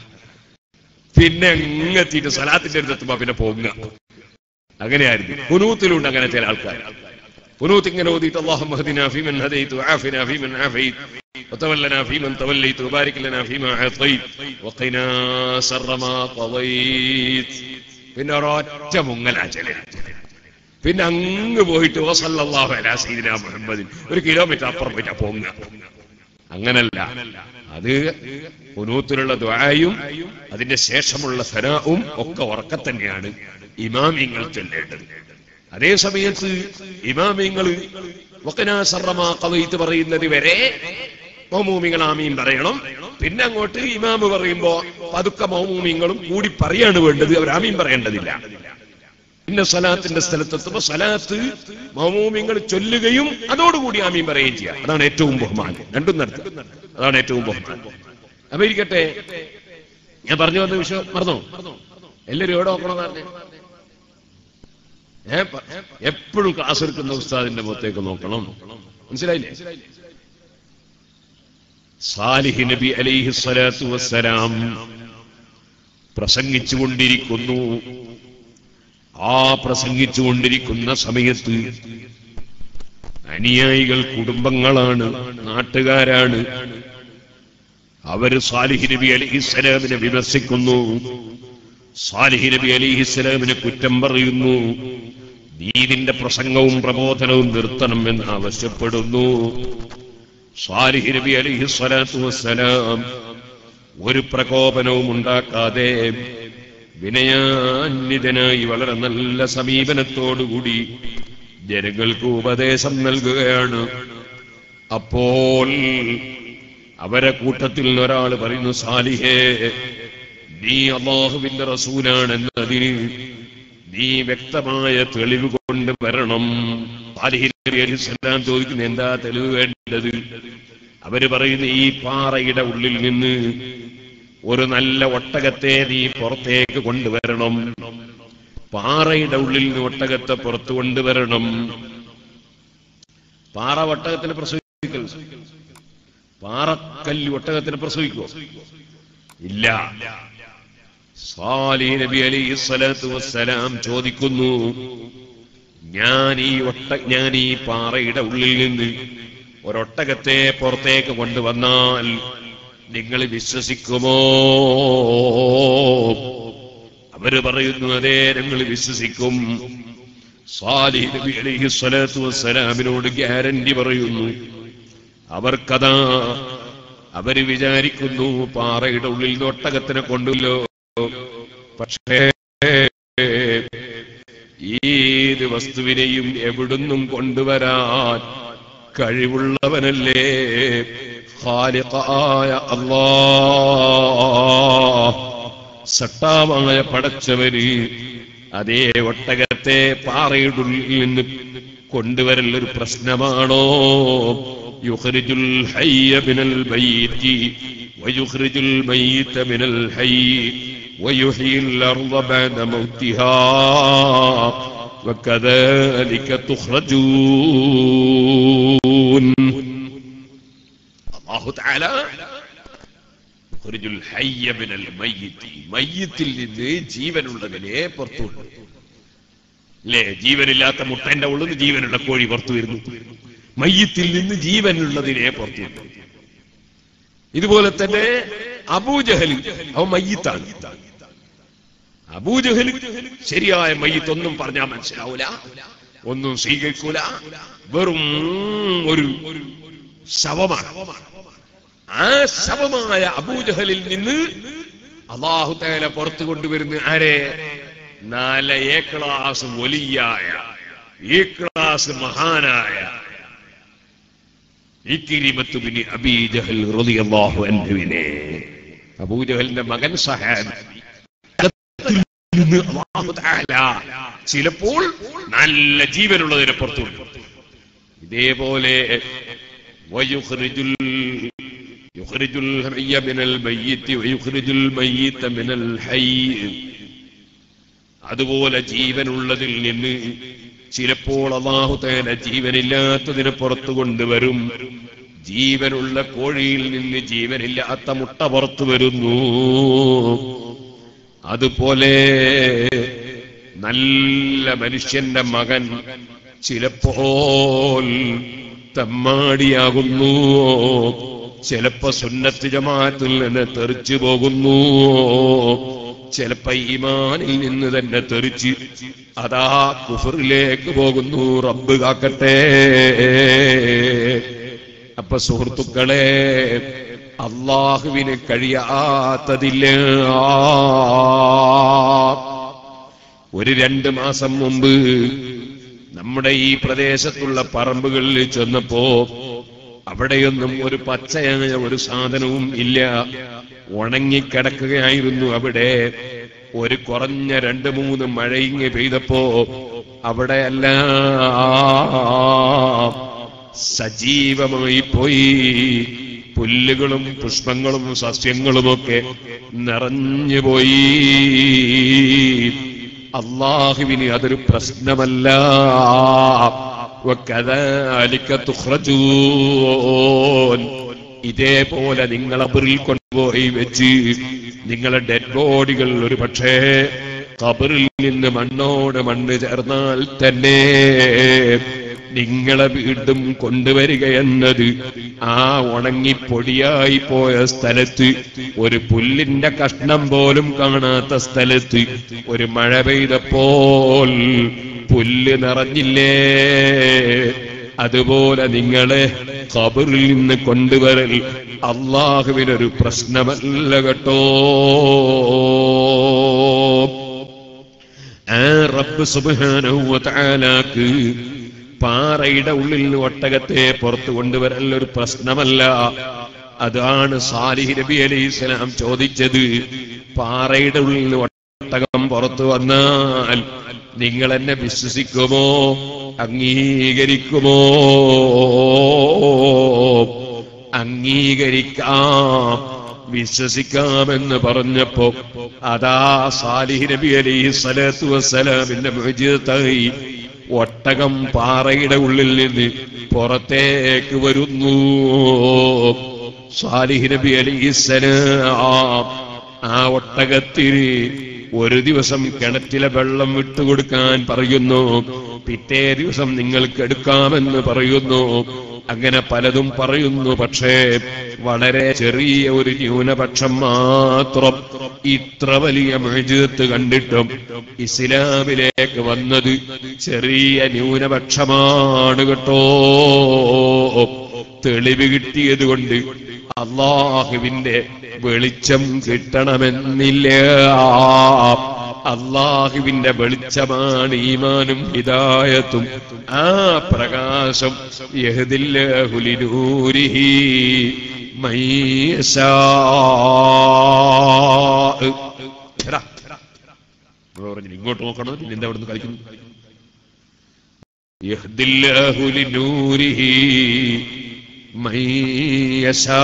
പിന്നെ അങ്ങെത്തിയിട്ട് സലാത്തിന്റെ അടുത്ത് എത്തുമ്പോ പിന്നെ പൊങ്ങ അങ്ങനെയായിരുന്നു കുനൂത്തിലുണ്ട് അങ്ങനെ ചില ആൾക്കാർ കുനൂത്ത് ഇങ്ങനെ ഓതിയിട്ട് അള്ളാഹു മഹദിന ഫീമൻ ഹദൈതു ആഫിന ഫീമൻ ആഫൈത് وتولنا فيمن توليت وبارك لنا فيما أعطيت وقنا شر ما قضيت പിന്നെ ഒരൊറ്റ മുങ്ങലാ ചില പിന്നെ അങ്ങ് പോയിട്ട് വസല്ലല്ലാഹു അലാ സയ്യിദിന മുഹമ്മദിൻ ഒരു കിലോമീറ്റർ അപ്പുറം പോയിട്ട് പൊങ്ങ അങ്ങനല്ല അത് കുനൂത്തിലുള്ള ദ്വായും അതിന്റെ ശേഷമുള്ള സനാവും ഒക്കെ ഉറക്ക തന്നെയാണ് ഇമാമിങ്ങൾ ചൊല്ലേണ്ടത് അതേ സമയത്ത് ഇമാമിങ്ങൾ കവയിത്ത് പറയുന്നത് വരെ മൗമൂമിങ്ങൾ ആമീൻ പറയണം പിന്നെ അങ്ങോട്ട് ഇമാമ് പറയുമ്പോ പതുക്കെ മൗമൂമിങ്ങളും കൂടി പറയാണ് വേണ്ടത് അവർ ആമീൻ പറയേണ്ടതില്ല പിന്നെ സലാത്തിന്റെ സ്ഥലത്തെത്തുമ്പോ സലാത്ത് മൗമൂമിങ്ങൾ ചൊല്ലുകയും അതോടുകൂടി ആമീൻ പറയുകയും ചെയ്യാം അതാണ് ഏറ്റവും ബഹുമാനം രണ്ടും നടത്തുക അതാണ് ഏറ്റവും ബഹുമാനം അപ്പൊ ഇരിക്കട്ടെ ഞാൻ പറഞ്ഞു വന്ന വിഷയം മറന്നോ എല്ലാവരും എവിടെ നോക്കണമെന്ന് പറഞ്ഞേ എപ്പോഴും ക്ലാസ് എടുക്കുന്ന ഉസ്താദിന്റെ മുഖത്തേക്ക് നോക്കണം മനസ്സിലായില്ലേ സാലിഹ് നബി അലൈഹി സ്വലാത്തു വസ്സലാം പ്രസംഗിച്ചുകൊണ്ടിരിക്കുന്നു ആ പ്രസംഗിച്ചുകൊണ്ടിരിക്കുന്ന സമയത്ത് അനുയായികൾ കുടുംബങ്ങളാണ് നാട്ടുകാരാണ് അവര് സാലിഹ് നബി അലൈഹിസ്സലാമിനെ വിമർശിക്കുന്നു സാലിഹ് നബി അലിഹിസ്സലാമിനെ കുറ്റം പറയുന്നു നീതിന്റെ പ്രസംഗവും പ്രബോധനവും നിർത്തണം എന്ന് ആവശ്യപ്പെടുന്നു സാലിഹ് നബി അലിഹിസ്വലാത്തു വസ്സലാം ഒരു പ്രകോപനവും ഉണ്ടാക്കാതെ വിനയാന്വിതനായി വളരെ നല്ല സമീപനത്തോടുകൂടി ജനങ്ങൾക്ക് ഉപദേശം നൽകുകയാണ് അപ്പോൾ അവരെ കൂട്ടത്തിൽ ഒരാൾ പറയുന്നു സാലിഹേ നീ അള്ളാഹുവിന്റെ റസൂലാണെന്നതിന് നീ വ്യക്തമായ തെളിവ് കൊണ്ട് വരണം അലിഹിസ്ലാം ചോദിക്കുന്നു എന്താ തെളിവ് വേണ്ടത് അവര് പറയുന്നു ഈ പാറയുടെ ഉള്ളിൽ നിന്ന് ഒരു നല്ല ഒട്ടകത്തെ നീ പുറത്തേക്ക് കൊണ്ടുവരണം പാറയുടെ ഉള്ളിൽ നിന്ന് ഒട്ടകത്തെ പുറത്തു കൊണ്ടുവരണം പാറ ഒട്ടകത്തിന് പ്രസവിക്കൽ പാറക്കല്ല് ഒട്ടകത്തിന് പ്രസവിക്കുമോ ഇല്ല സാലി നബി അലൈഹി സ്വലാത്തു വസ്സലാം ചോദിക്കുന്നു ഞാൻ ഈ ഒട്ട ഞാൻ ഈ പാറയുടെ ഉള്ളിൽ നിന്ന് ഒരൊട്ടകത്തെ പുറത്തേക്ക് കൊണ്ടുവന്നാൽ നിങ്ങൾ വിശ്വസിക്കുമോ അവര് പറയുന്നു അതേ ഞങ്ങൾ വിശ്വസിക്കും സാലിഹ് നബി അലൈഹി സ്വലാത്തു വസ്സലാമിനോട് ഗ്യാരണ്ടി പറയുന്നു അവർക്കതാ അവര് വിചാരിക്കുന്നു പാറയുടെ ഉള്ളിൽ നിന്ന് ഒട്ടകത്തിനെ കൊണ്ടല്ലോ പക്ഷേ ഏത് വസ്തുവിനെയും എവിടുന്നും കൊണ്ടുവരാൻ കഴിവുള്ളവനല്ലേ ഖാലിഖായ അല്ലാ സട്ടാവായ പടച്ചവര് അതേ ഒട്ടകത്തെ പാറയുടെ ഉള്ളിൽ നിന്ന് കൊണ്ടുവരൽ ഒരു പ്രശ്നമാണോ യുഖ്രിജുൽ ഹയ്യ മിനൽ മയ്യിത്തി വയുഖ്രിജുൽ മയ്യിത്ത മിനൽ ഹയ്യ ويحيي الأرض بعد موتها وكذلك تخرجون الله تعالى يخرج الحي من الميت മയ്യത്തിൽ നിന്ന് ജീവനുള്ളതിനെ പുറത്തു അല്ലേ ജീവനില്ലാത്ത മുട്ടന്റെ ഉള്ളിൽ നിന്ന് ജീവനുള്ള കോഴി പുറത്തു വരുന്നു മയ്യത്തിൽ നിന്ന് ജീവനുള്ളതിനെ പുറത്തു വരുന്നു ഇതുപോലെ തന്നെ അബൂജഹൽ അവൻ മയ്യത്താണ് അബൂജഹൽ ശരിയായ മയ്യത്ത് ഒന്നും പറഞ്ഞാൽ മനസ്സിലാവൂല ഒന്നും സ്വീകരിക്കൂല വെറും ഒരു ശവമാണ് ആ ശവമായ അബൂജഹലിൽ നിന്ന് അള്ളാഹു തേല പുറത്തു കൊണ്ടുവരുന്ന ആരെ നാല എ ക്ലാസ് വലിയായ ഈ ക്ലാസ് മഹാനായ ഇക്കിരിമത്തുബിനി അബീജഹൽ റളിയല്ലാഹു അൻഹുവിനെ അബൂജഹലിന്റെ മകൻ സഹാബി നിന്ന് അല്ലാഹു തആല ചിലപ്പോൾ നല്ല ജീവനുള്ളതിനെ പുറത്തു കൊണ്ടുവരും. ഇതേപോലെ വയുഖ്രിജുൽ യുഖ്രിജുൽ ഹയ്യ മിനൽ മയ്യിത്തി വയുഖ്രിജുൽ മയ്യിത്ത മിനൽ ഹയ്യ് അതുപോലെ ജീവനുള്ളതിൽ നിന്ന് ചിലപ്പോൾ അള്ളാഹു തേല ജീവനില്ലാത്തതിനെ പുറത്തു കൊണ്ടുവരും ജീവനുള്ള കോഴിയിൽ നിന്ന് ജീവനില്ലാത്ത മുട്ട പുറത്തു വരുന്നു അതുപോലെ നല്ല മനുഷ്യന്റെ മകൻ ചിലപ്പോൾ തമ്മാടിയാകുന്നു ചിലപ്പോ സുന്നത്ത് ജമാഅത്തിൽ നിന്ന് തെറിച്ചു പോകുന്നു ചിലപ്പോ ഈമാനിൽ നിന്ന് തന്നെ തെറിച്ച് അതാ കുഫറിലേക്ക് പോകുന്നു റബ്ബ് കാക്കട്ടെ അപ്പൊ സുഹൃത്തുക്കളെ അള്ളാഹുവിന് കഴിയാത്തതില്ല ഒരു രണ്ട് മാസം മുമ്പ് നമ്മുടെ ഈ പ്രദേശത്തുള്ള പറമ്പുകളിൽ ചെന്നപ്പോ അവിടെയൊന്നും ഒരു പച്ചയായ ഒരു സാധനവും ഇല്ല ഉണങ്ങിക്കിടക്കുകയായിരുന്നു അവിടെ ഒരു കുറഞ്ഞ രണ്ട് മൂന്ന് മഴയിങ്ങ് പെയ്തപ്പോ അവിടെയെല്ലാം സജീവമായി പോയി പുല്ലുകളും പുഷ്പങ്ങളും സസ്യങ്ങളുമൊക്കെ നിറഞ്ഞുപോയി അള്ളാഹുവിന് അതൊരു പ്രശ്നമല്ല وكذلك تخرجون ഇതേപോലെ നിങ്ങൾ അബറിൽ കൊണ്ടുപോയി വെച്ച് നിങ്ങളെ ഡെഡ് ബോഡികൾ ഒരു പക്ഷേ കബറിൽ നിന്ന് മണ്ണോട് മണ്ണ് ചേർന്നാൽ തന്നെ നിങ്ങളെ വീണ്ടും കൊണ്ടുവരിക എന്നത് ആ ഉണങ്ങി പൊടിയായി പോയ സ്ഥലത്ത് ഒരു പുല്ലിന്റെ കഷ്ണം പോലും കാണാത്ത സ്ഥലത്ത് ഒരു മഴ പെയ്തപ്പോൾ പുല്ല് നിറഞ്ഞില്ലേ അതുപോലെ നിങ്ങളെ ഖബറിൽ നിന്ന് കൊണ്ടുവരൽ അള്ളാഹുവിനൊരു പ്രശ്നമല്ല കേട്ടോ ആ റബ്ബ് സുബ്ഹാനഹു വ തആലാക്ക് പാറയുടെ ഉള്ളിൽ നിന്ന് ഒട്ടകത്തെ പുറത്തു കൊണ്ടുവരൽ ഒരു പ്രശ്നമല്ല അതാണ് സാലിഹ് നബി അലൈഹി സ്വലാം ചോദിച്ചത് പാറയുടെ ഉള്ളിൽ നിന്ന് ഒട്ടകം പുറത്തു വന്നാൽ നിങ്ങൾ എന്നെ വിശ്വസിക്കുമോ അംഗീകരിക്കുമോ അംഗീകരിക്കാം വിശ്വസിക്കാമെന്ന് പറഞ്ഞപ്പോ അതാ സാലിഹ് നബി അലൈഹി സ്വലാത്തു വസ്സലാമിന്റെ മുജിതായി ഒട്ടകം പാറയുടെ ഉള്ളിൽ നിന്ന് പുറത്തേക്ക് വരുന്നു സാലിഹ് നബി അലൈഹിസ്സലാം ആ ഒട്ടകത്തിന് ഒരു ദിവസം കിണറ്റിലെ വെള്ളം വിട്ടുകൊടുക്കാൻ പറയുന്നു പിറ്റേ ദിവസം നിങ്ങൾക്ക് എടുക്കാമെന്ന് പറയുന്നു അങ്ങനെ പലതും പറയുന്നു പക്ഷേ വളരെ ചെറിയ ഒരു ന്യൂനപക്ഷം മാത്രം ഇത്ര വലിയ മഴജീത്ത് കണ്ടിട്ടും ഇസ്ലാമിലേക്ക് വന്നത് ചെറിയ ന്യൂനപക്ഷമാണ് കേട്ടോ തെളിവ് കിട്ടിയത് കൊണ്ട് അള്ളാഹുവിന്റെ വെളിച്ചം കിട്ടണമെന്നില്ല അള്ളാഹുവിന്റെ വെളിച്ചമാണ് ഈമാനും ഹിദായത്തും ആ പ്രകാശം യഹ്ദില്ലാഹു ലിനൂരിഹി മയ്യശാ. എടാ, ഇവിടെ പറഞ്ഞു, ഇങ്ങോട്ട് നോക്കണം പിന്നെ എന്താ അവിടുന്ന് കളിക്കുന്നു യഹ്ദില്ലാഹു ലിനൂരിഹി മയ്യശാ.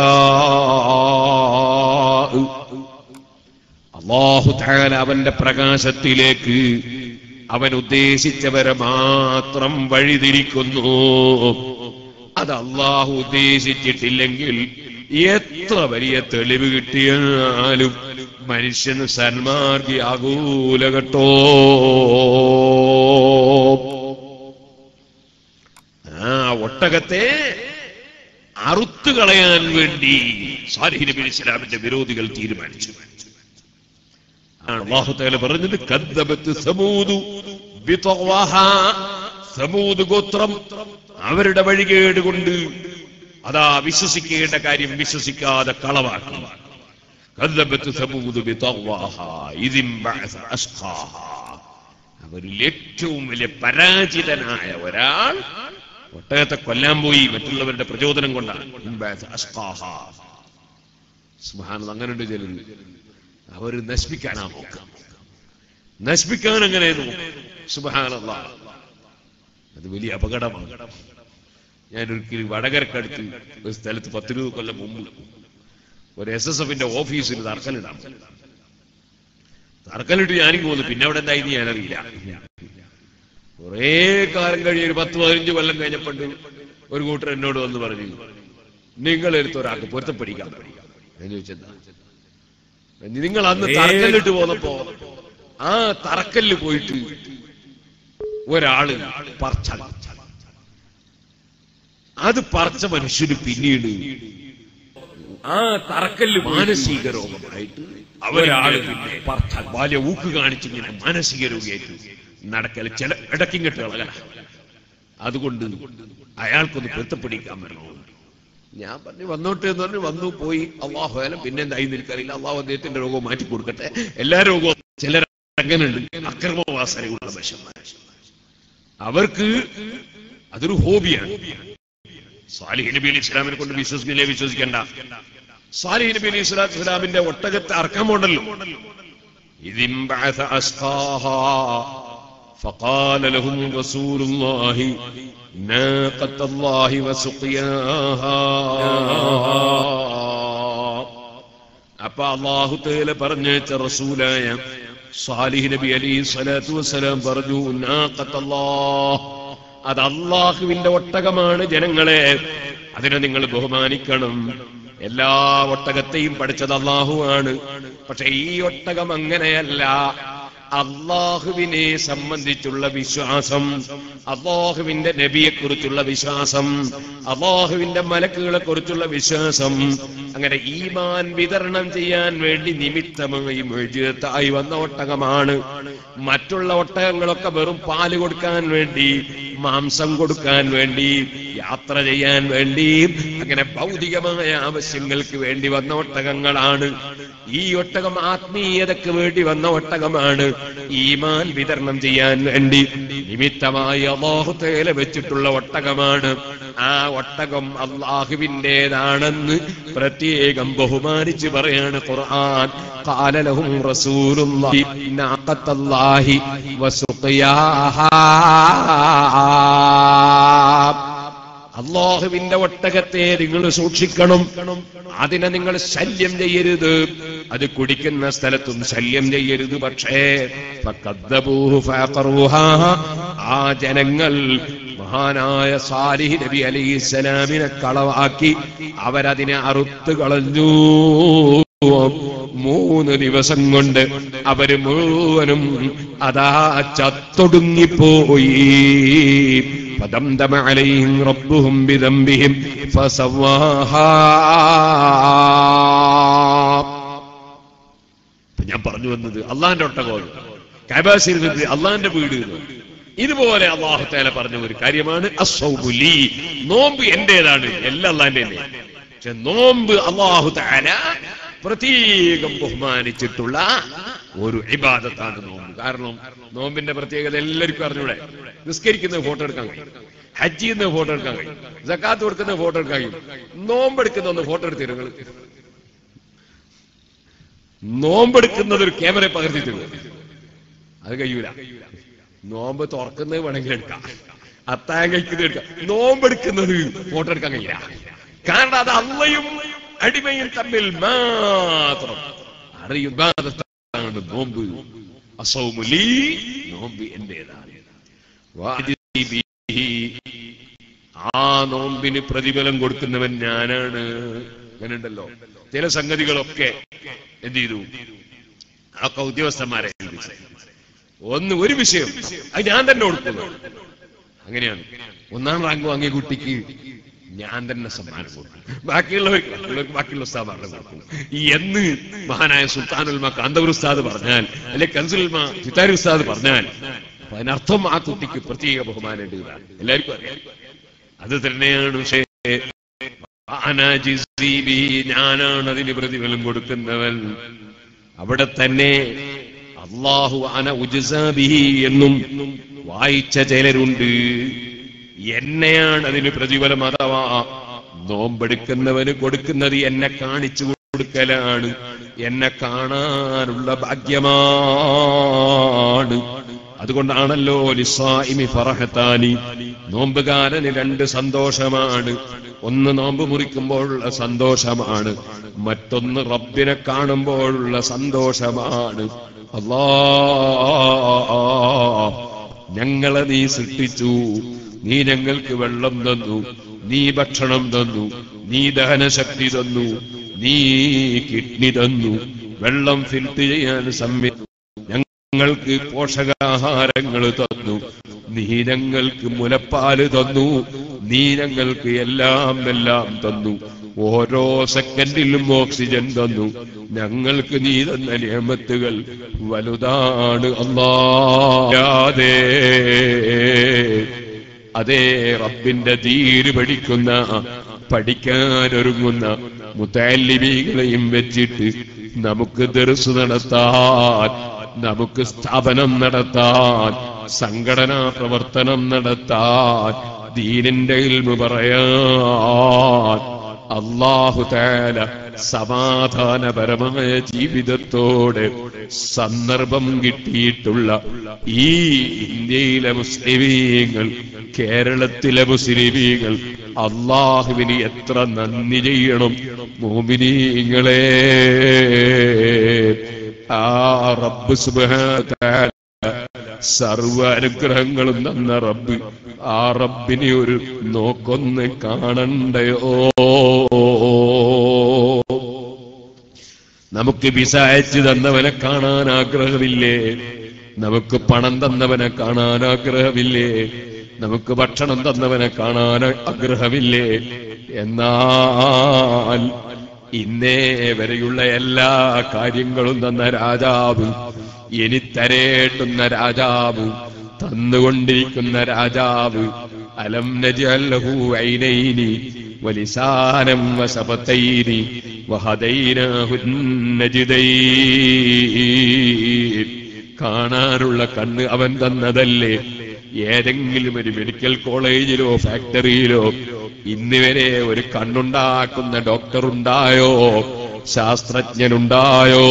അള്ളാഹു താല അവന്റെ പ്രകാശത്തിലേക്ക് അവൻ ഉദ്ദേശിച്ചവരെ മാത്രം വഴിതിരിക്കുന്നു അത് അള്ളാഹു ഉദ്ദേശിച്ചിട്ടില്ലെങ്കിൽ എത്ര വലിയ തെളിവ് കിട്ടിയാലും മനുഷ്യന് സന്മാർഗിയാകൂല കേട്ടോ ആ ഒട്ടകത്തെ അറുത്തു കളയാൻ വേണ്ടി സാലിഹ് നബി ഇസ്ലാമിന്റെ വിരോധികൾ തീരുമാനിച്ചു ആണ് അല്ലാഹു തആല പറഞ്ഞത് കദ്ദബത്ത് സമൂദു ബിതഗ്വാഹ സമൂദ് ഗോത്രം അവരുടെ വഴികേട് കൊണ്ട് അതാ വിശ്വസിക്കേണ്ട കാര്യം വിശ്വസിക്കാതെ കളവാക്കി കദ്ദബത്ത് സമൂദ് ബിതഗ്വാഹ ഇദിൻ ബഅസ അസ്ഖാഹ അവരിൽ ഏറ്റവും വലിയ പരാജിതനായ ഒരാൾ ഒട്ടകത്തെ കൊല്ലാൻ പോയി മറ്റുള്ളവരുടെ പ്രചോദനം കൊണ്ടാണ് ഇൻ ബഅസ അസ്ഖാഹ സുബ്ഹാനല്ലാഹ് അങ്ങനെയുണ്ട് ചിലര് അവർ നശിപ്പിക്കാനാ നോക്കാം നശിപ്പിക്കാൻ അങ്ങനെ സുബഹാനല്ല അത് വലിയ അപകടമാണ് ഞാൻ ഒരിക്കലും വടകരക്കടുത്ത് ഒരു സ്ഥലത്ത് പത്തിരുപത് കൊല്ലം മുമ്പ് ഒരു എസ് എസ് എഫിന്റെ ഓഫീസിൽ തർക്കലിടാം തർക്കലിട്ട് ഞാനിങ്ങ് പോന്നു പിന്നെ അവിടെ എന്തായി ഞാനറിയില്ല കുറേ കാലം കഴിഞ്ഞ് ഒരു പത്ത് പതിനഞ്ച് കൊല്ലം കഴിഞ്ഞപ്പോണ്ട് ഒരു കൂട്ടർ എന്നോട് വന്ന് പറഞ്ഞു നിങ്ങളെടുത്ത് ഒരാൾക്ക് പൊരുത്തപ്പെടിക്കാൻ എന്ന് ചോദിച്ചെന്താ നിങ്ങൾ അന്ന് തറക്കല്ലിട്ട് പോന്നപ്പോ ആ തറക്കല്ല് പോയിട്ട് ഒരാള് പറിച്ച അത് പറിച്ച മനുഷ്യന് പിന്നീട് ആ തറക്കല്ല് മാനസിക രോഗമായിട്ട് അവരാള് പിന്നെ പറിച്ചാൽ വലിയ ഊക്ക് കാണിച്ചിങ്ങനെ മാനസിക രോഗിയായിട്ട് നടക്കൽ ചില ഇടക്കിങ്ങട്ട് ഇളകല അതുകൊണ്ട് അയാൾക്കൊന്ന് പൊരുത്തപ്പെടിക്കാൻ വരണോ ഞാൻ പറഞ്ഞു വന്നോട്ടെ എന്ന് പറഞ്ഞു വന്നു പോയി അള്ളാഹു ആയാലും പിന്നെ എന്തായി നിൽക്കറിയില്ല അള്ളാഹു അദ്ദേഹത്തിന്റെ രോഗം മാറ്റി കൊടുക്കട്ടെ എല്ലാ രോഗവും ചിലർ അങ്ങനെയുണ്ട് അക്രമവാസനയുള്ള മനുഷ്യന്മാർ അവർക്ക് അതൊരു ഹോബിയാണ് സാലിഹ് നബി അലി ഇസ്ലാമിനെ കൊണ്ട് വിശ്വസിക്കില്ലേ വിശ്വസിക്കണ്ട സാലിഹ് നബി അലി ഇസ്ലാത്തു ഇസ്ലാമിന്റെ ഒട്ടകത്തെ അർക്കം പോണ്ടല്ലോ ഇതിംബഅസ അസ്ഖാഹാ فقال لهم رسول الله ناقة الله وسقياها അപ്പൊ അള്ളാഹു തേല പറഞ്ഞേച്ച റസൂലായ സാലിഹ് നബി അലി സ്വലാത്തു വസ്സലാം പറഞ്ഞു നാഖത്തല്ലാഹ് അത് അള്ളാഹുവിന്റെ ഒട്ടകമാണ് ജനങ്ങളെ അതിനെ നിങ്ങൾ ബഹുമാനിക്കണം എല്ലാ ഒട്ടകത്തെയും പഠിച്ചത് അള്ളാഹുവാണ് പക്ഷെ ഈ ഒട്ടകം അങ്ങനെയല്ല അള്ളാഹുവിനെ സംബന്ധിച്ചുള്ള വിശ്വാസം അള്ളാഹുവിന്റെ നബിയെ കുറിച്ചുള്ള വിശ്വാസം അള്ളാഹുവിന്റെ മലക്കുകളെ കുറിച്ചുള്ള വിശ്വാസം അങ്ങനെ ഈമാൻ വിതരണം ചെയ്യാൻ വേണ്ടി നിമിത്തമായി മുഴുത്തായി വന്ന ഒട്ടകമാണ് മറ്റുള്ള ഒട്ടകങ്ങളൊക്കെ വെറും പാല് കൊടുക്കാൻ വേണ്ടി മാംസം കൊടുക്കാൻ വേണ്ടി യാത്ര ചെയ്യാൻ വേണ്ടി അങ്ങനെ ഭൗതികമായ ആവശ്യങ്ങൾക്ക് വേണ്ടി വന്ന ഒട്ടകങ്ങളാണ് ഈ ഒട്ടകം ആത്മീയതയ്ക്ക് വേണ്ടി വന്ന ഒട്ടകമാണ് ഈമാൻ വിതരണം ചെയ്യാൻ വേണ്ടി നിമിത്തമായി അള്ളാഹുത്തേല വെച്ചിട്ടുള്ള ഒട്ടകമാണ് ആ ഒട്ടകം അള്ളാഹുവിൻ്റെതാണെന്ന് പ്രത്യേകം ബഹുമാനിച്ച് പറയാണ് ഖുർആൻ കാലലഹും റസൂലുള്ളാഹി നാഖത്തല്ലാഹി വസുഖിയാഹാ അള്ളാഹുവിന്റെ ഒട്ടകത്തെ നിങ്ങൾ സൂക്ഷിക്കണം അതിനെ നിങ്ങൾ ശല്യം ചെയ്യരുത് അത് കുടിക്കുന്ന സ്ഥലത്തും ശല്യം ചെയ്യരുത് പക്ഷേ ഫകദ്ദബൂഹു ഫഅഖറൂഹാ. ആ ജനങ്ങൾ മഹാനായ സാലിഹ് നബി അലൈഹിസ്സലാമിനെ കളവാക്കി അവരതിനെ അറുത്തു കളഞ്ഞു മൂന്ന് ദിവസം കൊണ്ട് അവര് മുഴുവനും അതാ ചത്തൊടുങ്ങിപ്പോയി فدمدم عليهم ربهم بذنبهم فسواها ഇപ്പൊ ഞാൻ പറഞ്ഞു വന്നത് അള്ളാന്റെ ഒട്ടകോൾ കൈബാസിൽ നിന്ന് അള്ളാന്റെ വീട് എന്ന്. ഇതുപോലെ അള്ളാഹു തേല പറഞ്ഞ ഒരു കാര്യമാണ് അസൗബുലി നോമ്പ് എന്റേതാണ് എല്ലാം അള്ളാന്റെ തന്നെ പക്ഷെ നോമ്പ് അള്ളാഹു തേല പ്രത്യേകം ബഹുമാനിച്ചിട്ടുള്ള ഒരു ഇബാദത്താണ് നോമ്പ് കാരണം നോമ്പിന്റെ പ്രത്യേകത എല്ലാവർക്കും അറിഞ്ഞൂടെ നിസ്കരിക്കുന്ന ഫോട്ടോ എടുക്കാൻ കഴിയും ഹജ്ജ് ചെയ്യുന്ന ഫോട്ടോ എടുക്കാൻ കഴിയും ജക്കാത്ത് കൊടുക്കുന്ന ഫോട്ടോ എടുക്കാൻ കഴിയും നോമ്പെടുക്കുന്ന ഒന്ന് ഫോട്ടോ എടുത്തിരുന്നു നോമ്പെടുക്കുന്നത് ഒരു ക്യാമറ പകർത്തി തരും അത് കഴിയൂല നോമ്പ് തുറക്കുന്നത് വേണമെങ്കിൽ എടുക്കാം അത്തായം കഴിക്കുന്നത് എടുക്കാം നോമ്പെടുക്കുന്നത് ഫോട്ടോ എടുക്കാൻ കഴിയില്ല കാരണം അത് അള്ളയും അടിമയും തമ്മിൽ മാത്രം അറിയുന്നതാണ് നോമ്പ് അസൗമുലി നോമ്പ് എന്റേതാണ് വാജിബി ബിഹി. ആ നോമ്പിന് പ്രതിഫലം കൊടുക്കുന്നവൻ ഞാനാണ് ഞാനുണ്ടല്ലോ ചില സംഗതികളൊക്കെ എന്ത് ചെയ്തു ഒക്കെ ഉദ്യോഗസ്ഥന്മാരെ ഏൽപ്പിച്ചു. ഒന്ന് ഒരു വിഷയം അത് ഞാൻ തന്നെ കൊടുക്കുന്നു അങ്ങനെയാണ് ഒന്നാം റാങ്ക് വാങ്ങിയ കുട്ടിക്ക് ഞാൻ തന്നെ സമ്മാനം കൊടുക്കും ബാക്കിയുള്ളവർക്ക് ബാക്കിയുള്ളവർക്ക് ബാക്കിയുള്ള ഉസ്താദ് കൊടുക്കും എന്ന് മഹാനായ സുൽത്താനുൽ മ കാന്തപുർ ഉസ്താദ് പറഞ്ഞാൽ അല്ലെ കൻസുൽമ ചിത്താരി ഉസ്താദ് പറഞ്ഞാൽ അപ്പൊ അതിനർത്ഥം ആ കുട്ടിക്ക് പ്രത്യേക ബഹുമാനം ഉണ്ട് എന്നാണ്. എല്ലാവർക്കും അറിയാം അത് തന്നെയാണ് പക്ഷേ അനാജിസി ബിഹി, ഞാനാണ് അതിന് പ്രതിഫലം കൊടുക്കുന്നവൻ അവിടെ തന്നെ അള്ളാഹു അന ഉജസാബിഹി എന്നും വായിച്ച ചിലരുണ്ട് എന്നെയാണ് അതിന് പ്രതിഫലം അഥവാ നോമ്പെടുക്കുന്നവന് കൊടുക്കുന്നത് എന്നെ കാണിച്ചു കൊടുക്കലാണ് എന്നെ കാണാനുള്ള ഭാഗ്യമാണ് അതുകൊണ്ടാണല്ലോ ലിസായിമി ഫറഹത്താനി നോമ്പുകാരന് രണ്ട് സന്തോഷമാണ് ഒന്ന് നോമ്പ് മുറിക്കുമ്പോഴുള്ള സന്തോഷമാണ് മറ്റൊന്ന് റബ്ബിനെ കാണുമ്പോഴുള്ള സന്തോഷമാണ് അല്ലാ ഞങ്ങളെ നീ സൃഷ്ടിച്ചു നീ ഞങ്ങൾക്ക് വെള്ളം തന്നു നീ ഭക്ഷണം തന്നു നീ ദഹനശക്തി തന്നു നീ കിഡ്നി തന്നു വെള്ളം ഫിൽറ്റ് ചെയ്യാൻ സംവിധാനം ഞങ്ങൾക്ക് പോഷകാഹാരങ്ങൾ തന്നു നീ ഞങ്ങൾക്ക് മുലപ്പാല് തന്നു നീ ഞങ്ങൾക്ക് എല്ലാം എല്ലാം തന്നു ഓരോ സെക്കൻഡിലും ഓക്സിജൻ തന്നു ഞങ്ങൾക്ക് നീ തന്ന നിയമത്തുകൾ വലുതാണ് അല്ലാതെ അതേ റബ്ബിന്റെ തീര് പഠിക്കുന്ന പഠിക്കാനൊരുങ്ങുന്ന മുത്താലിബികളെയും വെച്ചിട്ട് നമുക്ക് ദർസ് നടത്താൻ നമുക്ക് സ്ഥാപനം നടത്താൻ സംഘടനാ പ്രവർത്തനം നടത്താൻ ദീനിന്റെ ഇൽമു പറയാൻ അള്ളാഹു താല സമാധാനപരമായ ജീവിതത്തോടെ സന്ദർഭം കിട്ടിയിട്ടുള്ള ഈ ഇന്ത്യയിലെ മുസ്ലിമീങ്ങൾ കേരളത്തിലെ മുസ്ലിമീങ്ങൾ അള്ളാഹുവിന് എത്ര നന്ദി ചെയ്യണം മോമിനീങ്ങളെ ആ റബ്ബ് സുബാന സർവ അനുഗ്രഹങ്ങളും തന്ന റബ്ബ് ആ റബ്ബിനെ ഒരു നോക്കൊന്ന് കാണണ്ടയോ നമുക്ക് വിസ അയച്ചു തന്നവനെ കാണാൻ ആഗ്രഹമില്ലേ നമുക്ക് പണം തന്നവനെ കാണാൻ ആഗ്രഹമില്ലേ നമുക്ക് ഭക്ഷണം തന്നവനെ കാണാൻ ആഗ്രഹമില്ലേ എന്നാൽ ഇന്നേ വരെയുള്ള എല്ലാ കാര്യങ്ങളും തന്ന രാജാവ് ഇനി തരേണ്ടുന്ന രാജാവ് തന്നുകൊണ്ടിരിക്കുന്ന രാജാവ് അലം നജല്ലഹു ഐനൈനി വലിസാനം വശപത്തൈനി വഹദൈനഹുന്നജിദൈൻ കാണാനുള്ള കണ്ണ് അവൻ തന്നതല്ലേ ഏതെങ്കിലും ഒരു മെഡിക്കൽ കോളേജിലോ ഫാക്ടറിയിലോ ഇന്ന് വരെ ഒരു കണ്ണുണ്ടാക്കുന്ന ഡോക്ടർ ഉണ്ടായോ ശാസ്ത്രജ്ഞനുണ്ടായോ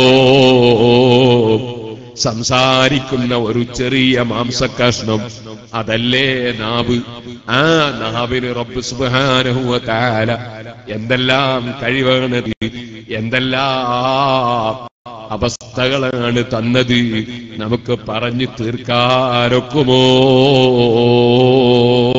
സംസാരിക്കുന്ന ഒരു ചെറിയ മാംസക്കഷ്ണം അതല്ലേ നാവ് ആ നാവിന് റബ്ബ് സുബ്ഹാനഹു വ തആല എന്തെല്ലാം കഴിവാണ് എന്തെല്ലാം അവസ്ഥകളാണ് തന്നത് നമുക്ക് പറഞ്ഞു തീർക്കാനൊക്കുമോ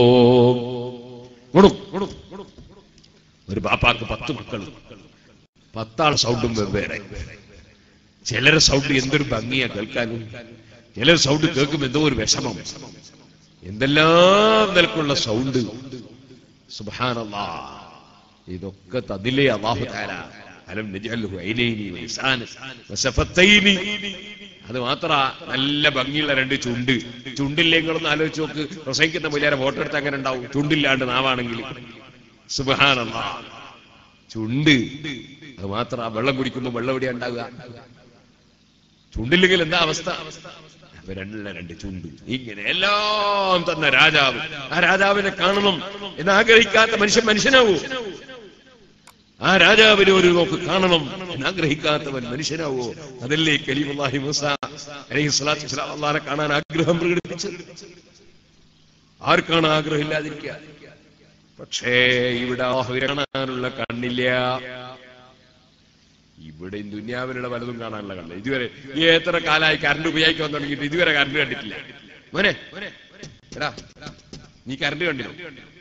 കൊടു, കൊടു, കൊടു. ഒരു ബാപ്പാക്ക് പത്ത് മക്കൾ പത്താൾ സൗണ്ടും വെവ്വേറെ ചിലരെ സൗണ്ട് എന്തൊരു ഭംഗിയാ കേൾക്കാനും ചിലർ സൗണ്ട് കേൾക്കുമ്പോൾ എന്തോ ഒരു വിഷമം എന്തെല്ലാം നിലക്കുള്ള സൗണ്ട് സുബാനല്ലാ ഇതൊക്കെ തതിലേ അള്ളാഹു താല അലം നജഅലുഹു ഐനൈനി വലിസാന വസഫത്തൈനി അത് മാത്ര നല്ല ഭംഗിയുള്ള രണ്ട് ചുണ്ട് ചുണ്ടില്ലെങ്കിലൊന്ന് ആലോചിച്ച് നോക്ക് പ്രസംഗിക്കുന്ന മുല്ലാരെ ഫോട്ടോ എടുത്ത് അങ്ങനെ ഉണ്ടാവും ചുണ്ടില്ലാണ്ട് നാവാണെങ്കിൽ സുബഹാനല്ലാ ചുണ്ട് അത് മാത്ര വെള്ളം കുടിക്കുമ്പോൾ വെള്ളം എവിടെയാ ഉണ്ടാവുക ചുണ്ടില്ലെങ്കിൽ എന്താ അവസ്ഥ അപ്പൊ രണ്ടില്ല രണ്ട് ചുണ്ട് ഇങ്ങനെ എല്ലാം തന്ന രാജാവ് ആ രാജാവിനെ കാണണം എന്ന് ആഗ്രഹിക്കാത്ത മനുഷ്യൻ മനുഷ്യനാവൂ ആ രാജാവിനെ ഒരു നോക്ക് കാണണം എന്ന് ആഗ്രഹിക്കാത്തവൻ മനുഷ്യനാവോ അതല്ലേ കലീമുല്ലാഹി മൂസ അലൈഹി സ്വലാത്തു വസ്സലാം അള്ളാഹിനെ കാണാൻ ആഗ്രഹം പ്രകടിപ്പിച്ചത് ആർക്കാണ് ആഗ്രഹം ഇല്ലാതിരിക്കുക പക്ഷേ ഇവിടെ അല്ലാഹുവിനെ കാണാനുള്ള കണ്ണില്ല ഇവിടെ ദുന്യാവിനുള്ള പലതും കാണാനുള്ള കണ്ണ് ഇതുവരെ ഈ എത്ര കാലമായി കറണ്ട് ഉപയോഗിക്കാൻ തുടങ്ങിയിട്ട് ഇതുവരെ കറണ്ട് കണ്ടിട്ടില്ല മോനെ എടാ നീ കറണ്ട് കണ്ടിരുന്നു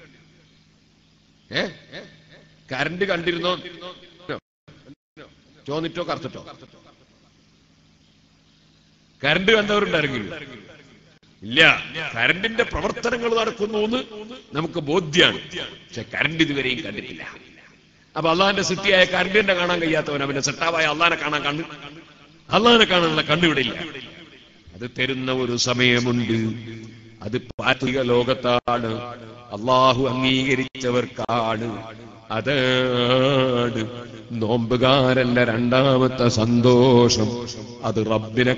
ഏ കറണ്ട് കണ്ടിരുന്നോ ചോന്നിട്ടോ കറുത്തിട്ടോ കറണ്ട് കണ്ടവരുണ്ടായിരുന്നെങ്കിൽ ഇല്ല കറണ്ടിന്റെ പ്രവർത്തനങ്ങൾ നടക്കുന്നു എന്ന് നമുക്ക് ബോധ്യമാണ് പക്ഷെ കറണ്ട് ഇതുവരെയും കണ്ടിട്ടില്ല അപ്പൊ അള്ളാഹിന്റെ സിറ്റിയായ കറണ്ടിന്റെ കാണാൻ കഴിയാത്തവൻ അവന്റെ സെട്ടാവായ അള്ളാഹിനെ കാണാൻ കണ്ണ് അള്ളാഹിനെ കാണാനുള്ള കണ്ണുവിടില്ല അത് തരുന്ന ഒരു സമയമുണ്ട് അത് പാറ്റിക ലോകത്താണ് അള്ളാഹു അംഗീകരിച്ചവർക്കാണ് അതാണ് നോമ്പുകാരന്റെ രണ്ടാമത്തെ സന്തോഷം അത് റബ്ബിനെ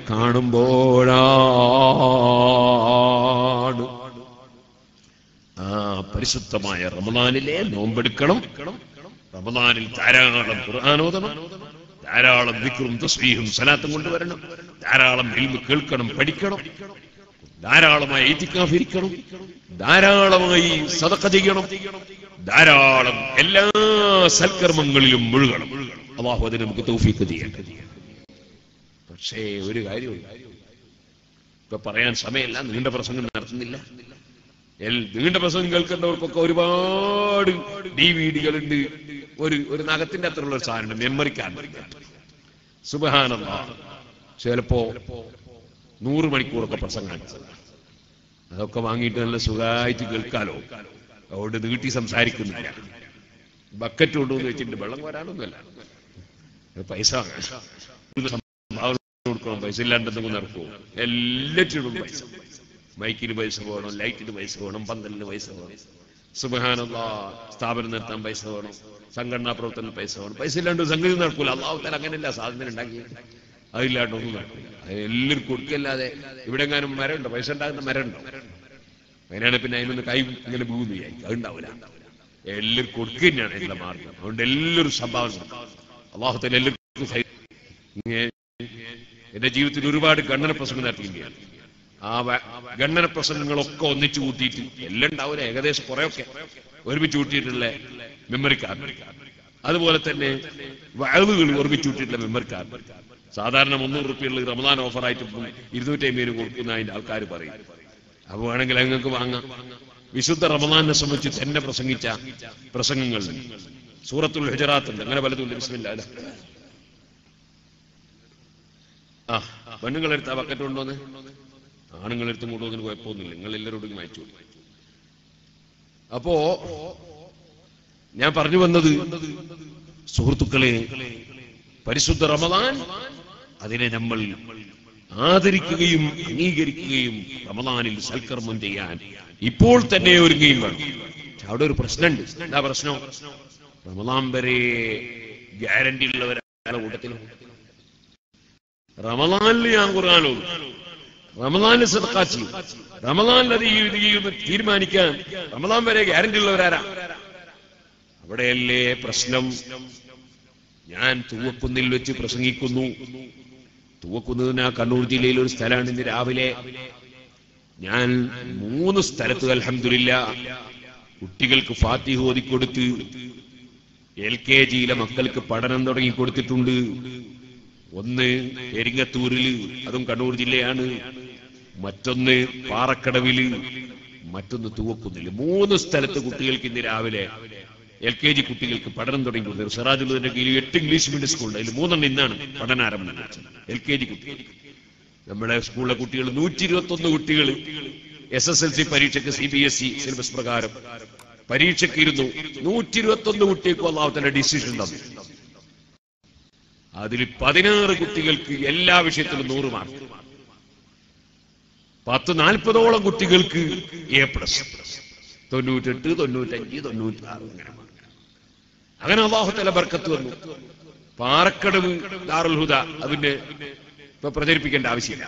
കാണുമ്പോഴാണ് ആ പരിശുദ്ധമായ റമദാനിലെ നോമ്പെടുക്കണം റമദാനിൽ ധാരാളം ഖുർആാനോദനം ധാരാളം വിക്രും തസ്ബീഹും സലാത്തും കൊണ്ടുവരണം ധാരാളം ഇൽമ് കേൾക്കണം പഠിക്കണം ധാരാളമായി ഏറ്റിക്കാഫിരിക്കണം ധാരാളമായി സതക്ക ചെയ്യണം ധാരാളം എല്ലാ സൽക്കർമ്മങ്ങളിലും മുഴുകണം അള്ളാഹു അതിന് നമുക്ക് തൗഫീക്ക് ചെയ്യട്ടെ പക്ഷേ ഒരു കാര്യമുണ്ട് ഇപ്പൊ പറയാൻ സമയമല്ല നീണ്ട പ്രസംഗം നടത്തുന്നില്ല എൽ- നീണ്ട പ്രസംഗം കേൾക്കുന്നവർക്കൊക്കെ ഒരുപാട് ഡി വി ഡികളുണ്ട് ഒരു ഒരു നഖത്തിന്റെ അത്രയുള്ള ഒരു സാധനം മെമ്മറി കാർഡ് സുബഹാനല്ല ചിലപ്പോ നൂറ് മണിക്കൂറൊക്കെ പ്രസംഗം അതൊക്കെ വാങ്ങിയിട്ട് നല്ല സുഖമായിട്ട് കേൾക്കാലോ അതുകൊണ്ട് നീട്ടി സംസാരിക്കുന്നില്ല ബക്കറ്റ് കൊണ്ടുവന്ന് വെച്ചിട്ട് വെള്ളം വരാനൊന്നുമല്ല അത് പൈസ വാങ്ങാൻ. ഒരു സംഭാവന കൊടുക്കണം പൈസ ഇല്ലാണ്ട് എന്തെങ്കിലും നടക്കുമോ എല്ലാറ്റിനും പൈസ മൈക്കിന് പൈസ വേണം ലൈറ്റിന് പൈസ വേണം പന്തലിന് പൈസ വേണം സുബഹാനുള്ള സ്ഥാപനം നിർത്താൻ പൈസ വേണം സംഘടനാ പ്രവർത്തനം പൈസ വേണം പൈസ ഇല്ലാണ്ട് സംഗതി നടക്കൂല അള്ളാഹുത്താൽ അങ്ങനെയല്ല സാധനം ഉണ്ടാക്കി അതില്ലാണ്ട് ഒന്നും നടക്കില്ല അത് എല്ലാവരും കൊടുക്കല്ലാതെ ഇവിടെ എങ്ങാനും മരം ഉണ്ടോ പൈസ ഉണ്ടാകുന്ന മരം ഉണ്ടോ അതിനാണ് പിന്നെ അതിനൊന്ന് കൈ ഇങ്ങനെ ഭൂമി വിചാരിക്കും അതുണ്ടാവില്ല എല്ലാവരും കൊടുക്കുക തന്നെയാണ് അതിനുള്ള മാർഗം അതുകൊണ്ട് എല്ലാവരും സംഭാവന അള്ളാഹുത്താൽ എല്ലാവർക്കും സൈ- ഇങ്ങനെ എന്റെ ജീവിതത്തിൽ ഒരുപാട് ഗണ്ണന പ്രസംഗം നടത്തിയിരിക്കുകയാണ് ആ വ- ഗണ്ണന പ്രസംഗങ്ങളൊക്കെ ഒന്നിച്ചു കൂട്ടിയിട്ട് എല്ലാം ഉണ്ടാവില്ല ഏകദേശം കുറെയൊക്കെ ഒരുമിച്ച് കൂട്ടിയിട്ടുള്ള മെമ്മറി കാർഡ് അതുപോലെ തന്നെ വഴവുകൾ ഒരുമിച്ച് കൂട്ടിയിട്ടുള്ള മെമ്മറി കാർഡ് സാധാരണ മുന്നൂറ് റുപ്യുള്ള റമദാൻ ഓഫറായിട്ട് ഇപ്പം ഇരുന്നൂറ്റി അമ്പതിന് കൊടുക്കുന്ന അതിന്റെ ആൾക്കാർ പറയും അപ്പൊ വേണമെങ്കിൽ നിങ്ങൾക്ക് വാങ്ങാം വിശുദ്ധ റമദാനെ സംബന്ധിച്ച് തന്നെ പ്രസംഗിച്ച പ്രസംഗങ്ങൾ സൂറത്തുൽ ഹുജറാത്ത് ഉണ്ട് അങ്ങനെ പലതും ഉണ്ട് ബിസ്മില്ലാ അല്ലേ? ആ പെണ്ണുങ്ങളെടുത്ത് ആ ബക്കറ്റ് കൊണ്ടുവന്ന് ആണുങ്ങളെടുത്തും കൊണ്ടുവന്നതിന് കുഴപ്പമൊന്നുമില്ല നിങ്ങൾ എല്ലാവരോടും അയച്ചു അപ്പോ ഞാൻ പറഞ്ഞു വന്നത് സുഹൃത്തുക്കളെ പരിശുദ്ധ റമദാൻ അതിനെ നമ്മൾ ആദരിക്കുകയും അംഗീകരിക്കുകയും റമദാനിൽ സൽക്കർമ്മം ചെയ്യാൻ ഇപ്പോൾ തന്നെ ഒരുങ്ങുകയും വേണം പക്ഷെ അവിടെ ഒരു പ്രശ്നമുണ്ട് എന്താ പ്രശ്നം റമദാൻ വരെ ഗ്യാരണ്ടി ഉള്ളവരാണ് കൂട്ടത്തിലും റമദാനിൽ ഞാൻ ഖുർആൻ ഓതും റമദാനിൽ സദഖ ചെയ്യും റമദാനിൽ അത് ഈ- ഇത് ചെയ്യുമെന്ന് തീരുമാനിക്കാൻ റമദാൻ വരെ ഗ്യാരണ്ടി ഉള്ളവരാരാ അവിടെയല്ലേ പ്രശ്നം ഞാൻ തൂവക്കുന്നിൽ വെച്ച് പ്രസംഗിക്കുന്നു തൂവക്കുന്നതിന് ആ കണ്ണൂർ ജില്ലയിൽ ഒരു സ്ഥലമാണ് ഇന്ന് രാവിലെ ഞാൻ മൂന്ന് സ്ഥലത്ത് അൽഹംദുലില്ല കുട്ടികൾക്ക് ഫാത്തിഹ ഓതിക്കൊടുത്ത് എൽ കെ ജിയിലെ മക്കൾക്ക് പഠനം തുടങ്ങി കൊടുത്തിട്ടുണ്ട് ഒന്ന് എരിങ്ങത്തൂരില് അതും കണ്ണൂർ ജില്ലയാണ് മറ്റൊന്ന് പാറക്കടവില് മറ്റൊന്ന് തൂവക്കുന്നില് മൂന്ന് സ്ഥലത്ത് കുട്ടികൾക്ക് ഇന്ന് രാവിലെ എൽ കെ ജി കുട്ടികൾക്ക് പഠനം തുടങ്ങിയിട്ടുണ്ട് സിറാജുള്ളതിന്റെ കീഴിൽ എട്ട് ഇംഗ്ലീഷ് മീഡിയം സ്കൂളുണ്ട് അതിൽ മൂന്നെണ്ണം ഇന്നാണ് പഠനാരംഭം എൽ കെ ജി കുട്ടികൾ നമ്മുടെ സ്കൂളിലെ കുട്ടികൾ നൂറ്റി ഇരുപത്തി ഒന്ന് കുട്ടികൾ എസ് എസ് എൽ സി പരീക്ഷയ്ക്ക് C B S E syllabus പ്രകാരം പരീക്ഷയ്ക്ക് ഇരുന്നു നൂറ്റി ഇരുപത്തി ഒന്ന് കുട്ടികൾക്ക് അള്ളാഹുത്തിന്റെ ഡിസിഷൻ തന്നു അതിൽ പതിനാറ് കുട്ടികൾക്ക് എല്ലാ വിഷയത്തിലും നൂറ് മാർക്ക് പത്ത് നാൽപ്പതോളം കുട്ടികൾക്ക് എ പ്ലസ് തൊണ്ണൂറ്റെട്ട് തൊണ്ണൂറ്റഞ്ച് തൊണ്ണൂറ്റാറ് അങ്ങനെ അങ്ങനെ അള്ളാഹുത്തല ബർക്കത്ത് വന്നു പാറക്കടവ് ദാറുൽ ഹുദ അതിന്റെ ഇപ്പൊ പ്രചരിപ്പിക്കേണ്ട ആവശ്യമില്ല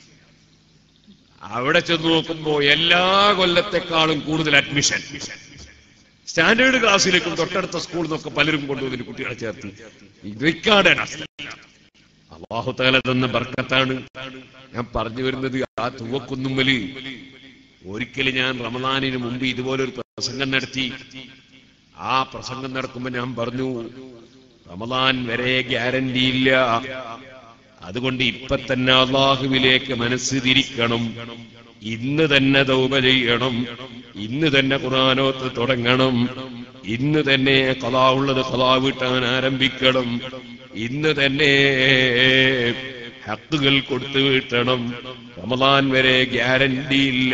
അവിടെ ചെന്ന് നോക്കുമ്പോ എല്ലാ കൊല്ലത്തെക്കാളും കൂടുതൽ അഡ്മിഷൻ സ്റ്റാൻഡേർഡ് ക്ലാസ്സിലേക്കും തൊട്ടടുത്ത സ്കൂളിൽ നിന്നൊക്കെ പലരും കൊണ്ടുവന്നിട്ട് കുട്ടികളെ ചേർത്ത് റെക്കോർഡാണ് അള്ളാഹു താല തന്ന ബർക്കത്താണ് ഞാൻ പറഞ്ഞു വരുന്നത് ആ തുവക്കുന്നുമ്മല് ഒരിക്കലും ഞാൻ റമദാനിന് മുമ്പ് ഇതുപോലൊരു പ്രസംഗം നടത്തി ആ പ്രസംഗം നടക്കുമ്പോ ഞാൻ പറഞ്ഞു റമദാൻ വരെ ഗ്യാരണ്ടി ഇല്ല അതുകൊണ്ട് ഇപ്പൊ തന്നെ അള്ളാഹുവിലേക്ക് മനസ്സ് തിരിക്കണം ഇന്ന് തന്നെ തൗബ ചെയ്യണം ഇന്ന് തന്നെ ഖുറാനോത്ത് തുടങ്ങണം ഇന്ന് തന്നെ കഥാ ഉള്ളത് കഥാ വീട്ടാൻ ആരംഭിക്കണം ഇന്ന് തന്നെ ഹക്കുകൾ കൊടുത്തു വീട്ടണം റമദാൻ വരെ ഗ്യാരണ്ടി ഇല്ല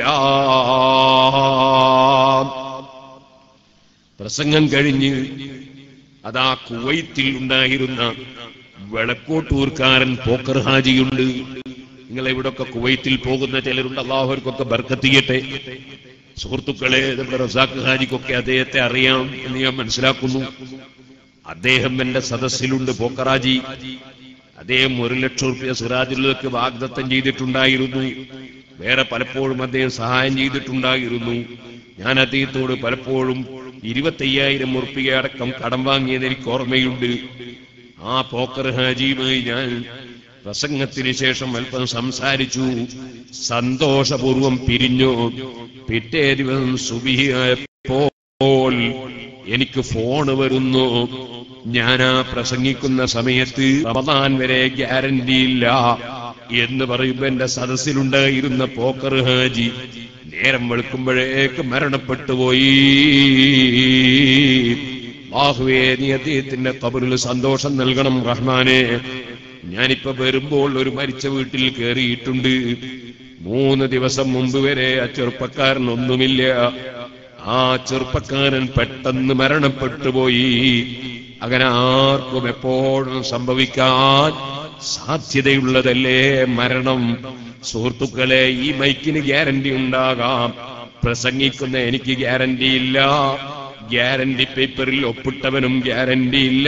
പ്രസംഗം കഴിഞ്ഞ് അതാ കുവൈത്തിൽ ഉണ്ടായിരുന്ന വെളക്കോട്ടൂർക്കാരൻ പോക്കർ ഹാജിയുണ്ട് നിങ്ങൾ ഇവിടൊക്കെ കുവൈത്തിൽ പോകുന്ന ചിലരുണ്ട് അള്ളാഹുവർക്കൊക്കെ ബർക്കത്ത് ചെയ്യട്ടെ സുഹൃത്തുക്കളെ നമ്മുടെ റസാഖ് ഹാജിക്കൊക്കെ അദ്ദേഹത്തെ അറിയാം എന്ന് ഞാൻ മനസ്സിലാക്കുന്നു അദ്ദേഹം എന്റെ സദസ്സിലുണ്ട് പോക്കറാജി അദ്ദേഹം ഒരു ലക്ഷം റുപ്യ സിറാജുലേക്ക് വാഗ്ദത്തം ചെയ്തിട്ടുണ്ടായിരുന്നു വേറെ പലപ്പോഴും അദ്ദേഹം സഹായം ചെയ്തിട്ടുണ്ടായിരുന്നു ഞാൻ അദ്ദേഹത്തോട് പലപ്പോഴും ഇരുപത്തയ്യായിരം ഉറുപ്പിക അടക്കം കടം വാങ്ങിയത് എനിക്ക് ഓർമ്മയുണ്ട് ആ പോക്കർ ഹാജിയുമായി ഞാൻ പ്രസംഗത്തിന് ശേഷം അല്പം സംസാരിച്ചു സന്തോഷപൂർവം പിരിഞ്ഞു പിറ്റേ ദിവസം സുബിയായപ്പോൾ എനിക്ക് ഫോണ് വരുന്നു ഞാൻ ആ പ്രസംഗിക്കുന്ന സമയത്ത് റമദാൻ വരെ ഗ്യാരണ്ടി ഇല്ല എന്ന് പറയുമ്പോ എന്റെ സദസ്സിലുണ്ടായിരുന്ന പോക്കർ ഹാജി നേരം വെളുക്കുമ്പോഴേക്ക് മരണപ്പെട്ടു പോയി ബാഹുവേ നീ അദ്ദേഹത്തിന്റെ കബറിൽ സന്തോഷം നൽകണം റഹ്മാനെ ഞാനിപ്പോ വരുമ്പോൾ ഒരു മരിച്ച വീട്ടിൽ കയറിയിട്ടുണ്ട് മൂന്ന് ദിവസം മുമ്പ് വരെ ആ ചെറുപ്പക്കാരൻ ഒന്നുമില്ല ആ ചെറുപ്പക്കാരൻ പെട്ടെന്ന് മരണപ്പെട്ടു പോയി അങ്ങനെ ആർക്കും എപ്പോഴും സംഭവിക്കാൻ സാധ്യതയുള്ളതല്ലേ മരണം സുഹൃത്തുക്കളെ ഈ മൈക്കിന് ഗ്യാരണ്ടി ഉണ്ടാകാം പ്രസംഗിക്കുന്ന എനിക്ക് ഗ്യാരണ്ടി ഇല്ല ഗ്യാരണ്ടി പേപ്പറിൽ ഒപ്പിട്ടവനും ഗ്യാരണ്ടി ഇല്ല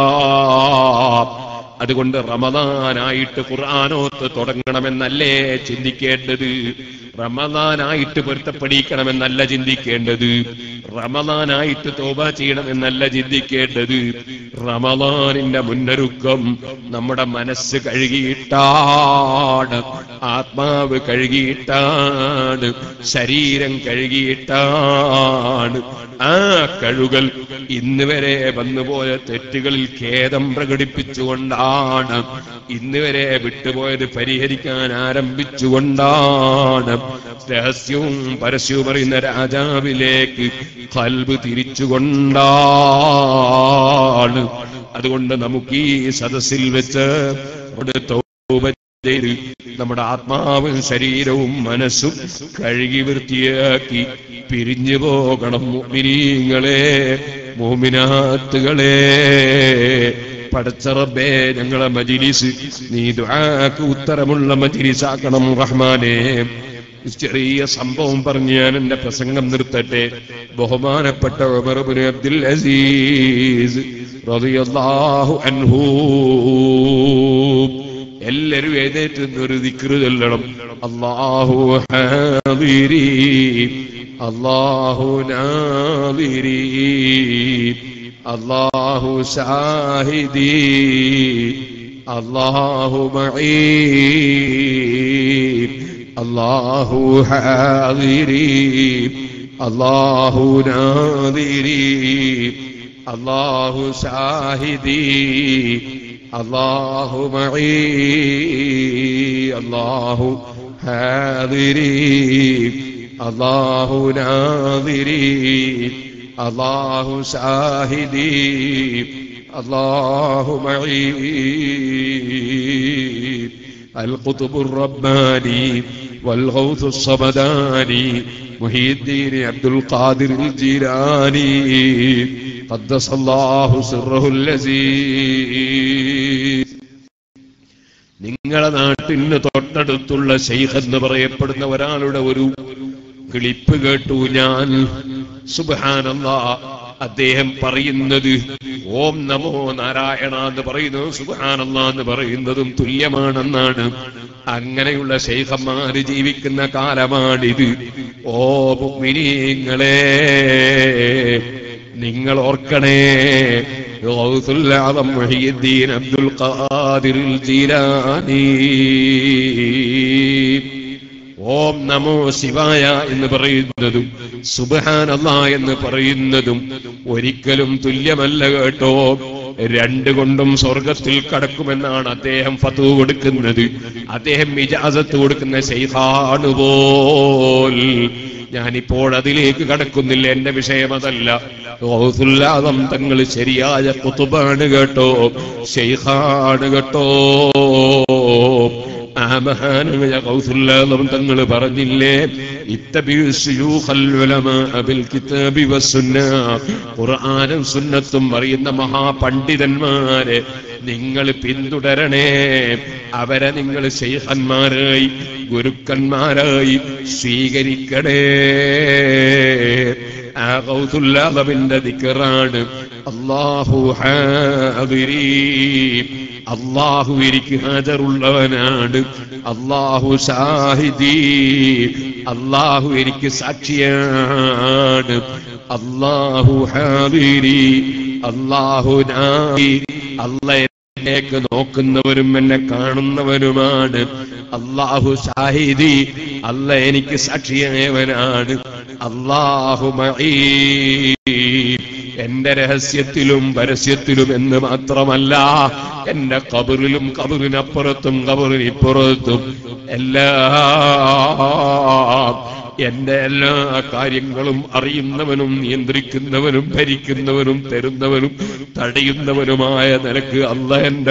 അതുകൊണ്ട് റമദാനായിട്ട് ഖുർആാനോത്ത് തുടങ്ങണമെന്നല്ലേ ചിന്തിക്കേണ്ടത് റമദാനായിട്ട് പൊരുത്തപ്പെടിക്കണമെന്നല്ല ചിന്തിക്കേണ്ടത് റമദാനായിട്ട് തോബ ചെയ്യണമെന്നല്ല ചിന്തിക്കേണ്ടത് റമദാനിന്റെ മുന്നൊരുക്കം നമ്മുടെ മനസ്സ് കഴുകിയിട്ടാണ് ആത്മാവ് കഴുകിയിട്ടാണ് ശരീരം കഴുകിയിട്ടാണ് ആ കഴുകൽ ഇന്ന് വരെ വന്നുപോയ തെറ്റുകളിൽ ഖേദം പ്രകടിപ്പിച്ചുകൊണ്ടാണ് ഇന്ന് വരെ വിട്ടുപോയത് പരിഹരിക്കാൻ ആരംഭിച്ചുകൊണ്ടാണ് രഹസ്യവും പരസ്യവും അറിയുന്ന രാജാവിലേക്ക് കൽബ് തിരിച്ചുകൊണ്ടാണ് അതുകൊണ്ട് നമുക്ക് ഈ സദസ്സിൽ വെച്ച് അവിടെ തൗബ ചെയ്ത് നമ്മുടെ ആത്മാവും ശരീരവും മനസ്സും കഴുകി വൃത്തിയാക്കി പിരിഞ്ഞു പോകണം മോമിനീങ്ങളെ മോമിനാത്തുകളെ പടച്ചറബേ ഞങ്ങളെ മജിലിസ് നീ ദുആക്ക് ഉത്തരമുള്ള മജിലിസാക്കണം റഹ്മാനെ ചെറിയ സംഭവം പറഞ്ഞ് ഞാൻ എന്റെ പ്രസംഗം നിർത്തട്ടെ ബഹുമാനപ്പെട്ട ഉമർ ഇബ്നു അബ്ദുൽ അസീസ് റളിയല്ലാഹു അൻഹു എല്ലാരും എഴുന്നേറ്റ് നിന്ന് ഒരു ദിക്റ് ചൊല്ലണം അല്ലാഹു ഹാദിരി അല്ലാഹു നാദിരി അല്ലാഹു ഷാഹിദി അല്ലാഹു മഈ അല്ലാഹു ഹാദിരി അല്ലാഹു നാദിരി അല്ലാഹു ഷാഹിദി അല്ലാഹു മഈ അല്ലാഹു ഹാദിരി അല്ലാഹു നാദിരി അള്ളാഹു ഷാഹിദി അള്ളാഹു മഈ القطب الرباني والغوث الصمداني محي الدين عبد القادر الجيلاني قدس الله سره الذي നിങ്ങളെ നാട്ടിന് തൊട്ടടുത്തുള്ള ശൈഖ് എന്ന് പറയപ്പെടുന്ന ഒരാളുടെ ഒരു ക്ലിപ്പ് കേട്ടു ഞാൻ സുബാനല്ല അദ്ദേഹം പറയുന്നത് ഓം നമോ നാരായണ എന്ന് പറയുന്നത് സുബാനല്ല എന്ന് പറയുന്നതും തുല്യമാണെന്നാണ് അങ്ങനെയുള്ള ശൈഖന്മാര് ജീവിക്കുന്ന കാലമാണിത് ഓ മുഗ്മിനീങ്ങളെ നിങ്ങൾ ഓർക്കണേ ഗൗസുൽ ആദം മുഹിയുദ്ദീൻ അബ്ദുൽ ഖാദിർ ജീലാനി ഓം നമോ ശിവായ എന്ന് പറയുന്നതും സുബഹാനല്ല എന്ന് പറയുന്നതും ഒരിക്കലും തുല്യമല്ല കേട്ടോ രണ്ട് കൊണ്ടും സ്വർഗത്തിൽ കടക്കുമെന്നാണ് അദ്ദേഹം ഫതു കൊടുക്കുന്നത് അദ്ദേഹം ഇജാസത്ത് കൊടുക്കുന്ന ശൈഖാണ് പോൽ ഞാനിപ്പോൾ അതിലേക്ക് കടക്കുന്നില്ല എന്റെ വിഷയം അതല്ല ഗൗസുല്ലാദം തങ്ങൾ ശരിയായ കുത്തുബാണ് കേട്ടോ ഷെയ്ഖാണ് കേട്ടോ ആ മഹാനായ ഗൗസുല്ലാദം തങ്ങൾ പറഞ്ഞില്ലേ ഇത്തബിഉ ശുയൂഖൽ ഉലമാഅ ബിൽ കിതാബി വസ്സുന്ന ഖുർആനും സുന്നത്തും അറിയുന്ന മഹാപണ്ഡിതന്മാരെ നിങ്ങൾ പിന്തുടരണേ അവരെ നിങ്ങൾ ശൈഖന്മാരായി ഗുരുക്കന്മാരായി സ്വീകരിക്കണേ ആ ഗൗസുല്ലാദമിന്റെ ദിക്കറാണ് അള്ളാഹു ഹാദിരീ അള്ളാഹു എനിക്ക് ഹാജറുള്ളവനാണ് അള്ളാഹു ഷാഹിദി അള്ളാഹു എനിക്ക് സാക്ഷിയാണ് അള്ളാഹു ഹാദിരി അള്ളാഹു നായി അല്ല എന്നേക്ക് നോക്കുന്നവരും എന്നെ കാണുന്നവരുമാണ് അള്ളാഹു ഷാഹിദി അല്ല എനിക്ക് സാക്ഷിയായവനാണ് അള്ളാഹു മഈ എന്റെ രഹസ്യത്തിലും പരസ്യത്തിലും എന്ന് മാത്രമല്ല എന്റെ കബറിലും കബറിനപ്പുറത്തും കബറിനിപ്പുറത്തും എല്ലാം എന്റെ എല്ലാ കാര്യങ്ങളും അറിയുന്നവനും നിയന്ത്രിക്കുന്നവനും ഭരിക്കുന്നവനും തരുന്നവനും തടയുന്നവനുമായ നിനക്ക് അല്ല എന്റെ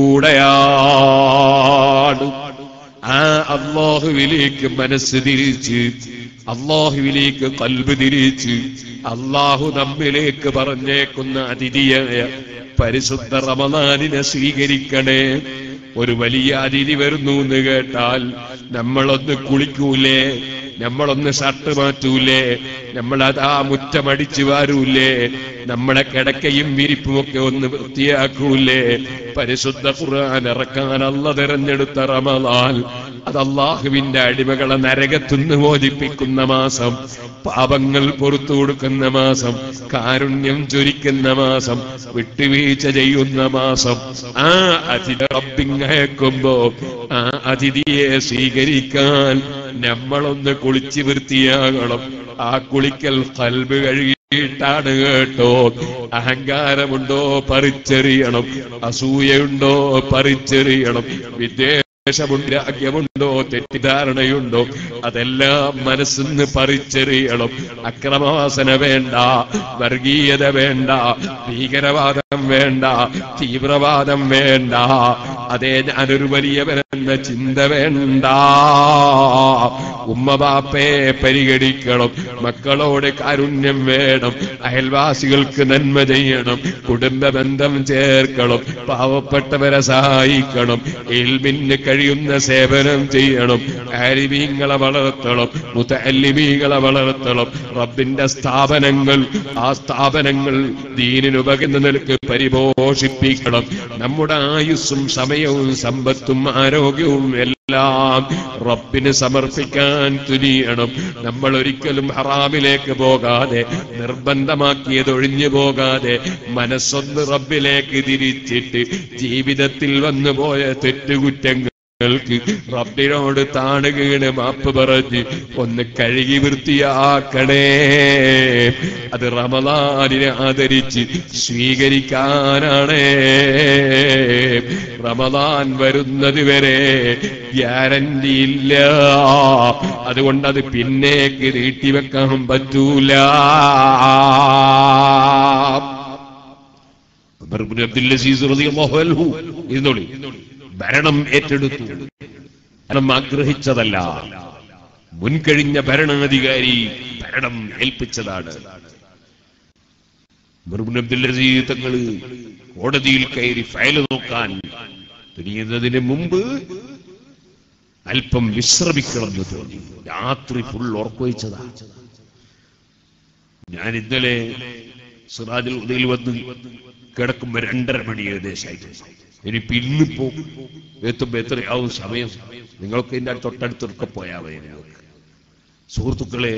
കൂടെയാണ് ആ അള്ളാഹുവിലേക്ക് മനസ്സ് തിരിച്ച് അള്ളാഹുവിലേക്ക് കൽബ് തിരിച്ച് അള്ളാഹു നമ്മിലേക്ക് പറഞ്ഞേക്കുന്ന അതിഥിയായ പരിശുദ്ധ റമദാനിനെ സ്വീകരിക്കണേ ഒരു വലിയ അതിഥി വരുന്നു എന്ന് കേട്ടാൽ നമ്മളൊന്ന് കുളിക്കൂലേ നമ്മളൊന്ന് ഷർട്ട് മാറ്റൂലേ നമ്മളതാ മുറ്റമടിച്ചു വാരൂലേ നമ്മളെ കിടക്കയും വിരിപ്പും ഒക്കെ ഒന്ന് വൃത്തിയാക്കൂലേ പരിശുദ്ധ ഖുർആൻ ഇറക്കാൻ അല്ല തെരഞ്ഞെടുത്ത റമദാൻ അത് അള്ളാഹുവിന്റെ അടിമകളെ നരകത്തുനിന്ന് മോചിപ്പിക്കുന്ന മാസം പാപങ്ങൾ പുറത്തു കൊടുക്കുന്ന മാസം കാരുണ്യം ചൊരിക്കുന്ന മാസം വിട്ടുവീഴ്ച ചെയ്യുന്ന മാസം ആ അതിഥി റബ്ബിങ്ങയക്കുമ്പോ ആ അതിഥിയെ സ്വീകരിക്കാൻ നമ്മളൊന്ന് കുളിച്ച് വൃത്തിയാകണം ആ കുളിക്കൽ കൽബ് കഴുകിയിട്ടാണ് കേട്ടോ അഹങ്കാരമുണ്ടോ പറിച്ചെറിയണം അസൂയയുണ്ടോ പറിച്ചെറിയണം വിദ്വേഷമുണ്ട് രാഗ്യമുണ്ടോ തെറ്റിദ്ധാരണയുണ്ടോ അതെല്ലാം മനസ്സിന്ന് പറിച്ചെറിയണം അക്രമവാസന വേണ്ട വർഗീയത വേണ്ട ഭീകരവാദം വേണ്ട തീവ്രവാദം വേണ്ട അതേ ഞാനൊരു വലിയവനെന്ന ചിന്ത വേണ്ട ഉമ്മബാപ്പയെ പരിഗണിക്കണം മക്കളോട് കാരുണ്യം വേണം അയൽവാസികൾക്ക് നന്മ ചെയ്യണം കുടുംബ ബന്ധം ചേർക്കണം പാവപ്പെട്ടവരെ സഹായിക്കണം ഇൽമിന് കഴിയുന്ന സേവനം ചെയ്യണം ആരിമീങ്ങളെ വളർത്തണം മുത്തല്ലിമീങ്ങളെ വളർത്തണം റബ്ബിന്റെ സ്ഥാപനങ്ങൾ ആ സ്ഥാപനങ്ങൾ ദീനിന് പകർന്ന നിലക്ക് പരിപോഷിപ്പിക്കണം നമ്മുടെ ആയുസ്സും സമയവും സമ്പത്തും ആരോഗ്യവും എല്ലാം റബ്ബിന് സമർപ്പിക്കാൻ തുനിയണം നമ്മൾ ഒരിക്കലും ഹറാമിലേക്ക് പോകാതെ നിർബന്ധമാക്കിയത് ഒഴിഞ്ഞു പോകാതെ മനസ്സൊന്ന് റബ്ബിലേക്ക് തിരിച്ചിട്ട് ജീവിതത്തിൽ വന്നുപോയ തെറ്റുകുറ്റങ്ങൾ ഞങ്ങൾക്ക് റബ്ബിനോട് താണുകീണ് മാപ്പ് പറഞ്ഞ് ഒന്ന് കഴുകി വൃത്തിയാക്കണേ അത് റമദാനിനെ ആദരിച്ച് സ്വീകരിക്കാനാണ് റമദാൻ വരുന്നത് വരെ ഗ്യാരണ്ടി ഇല്ല അതുകൊണ്ട് അത് പിന്നേക്ക് നീട്ടിവെക്കാൻ പറ്റൂല ഉമർ ഇബ്നു അബ്ദുൽ അസീസ് റളിയല്ലാഹു അൻഹു ഇരുന്നോളി ഭരണം ഏറ്റെടുത്തു ഭരണം ആഗ്രഹിച്ചതല്ല മുൻകഴിഞ്ഞ ഭരണാധികാരി ഭരണം ഏൽപ്പിച്ചതാണ് ഉമർ ഇബ്നു അബ്ദുൽ അസീസ് തങ്ങൾ കോടതിയിൽ കയറി ഫയൽ നോക്കാൻ തുനിയുന്നതിന് മുമ്പ് അല്പം വിശ്രമിക്കണമെന്ന് തോന്നി രാത്രി ഫുൾ ഓർക്കൊഴിച്ചതാ ഞാൻ ഇന്നലെ സിറാജുൽ ഉദയിൽ വന്ന് കിടക്കുമ്പോ രണ്ടര മണി ഏകദേശമായിട്ട് ഇനി പിന്നിപ്പോ എത്തുമ്പോ എത്രയാവും സമയം നിങ്ങൾക്ക് ഇതിന്റെ തൊട്ടടുത്തൊക്കെ പോയാ മതി നിങ്ങൾക്ക് സുഹൃത്തുക്കളെ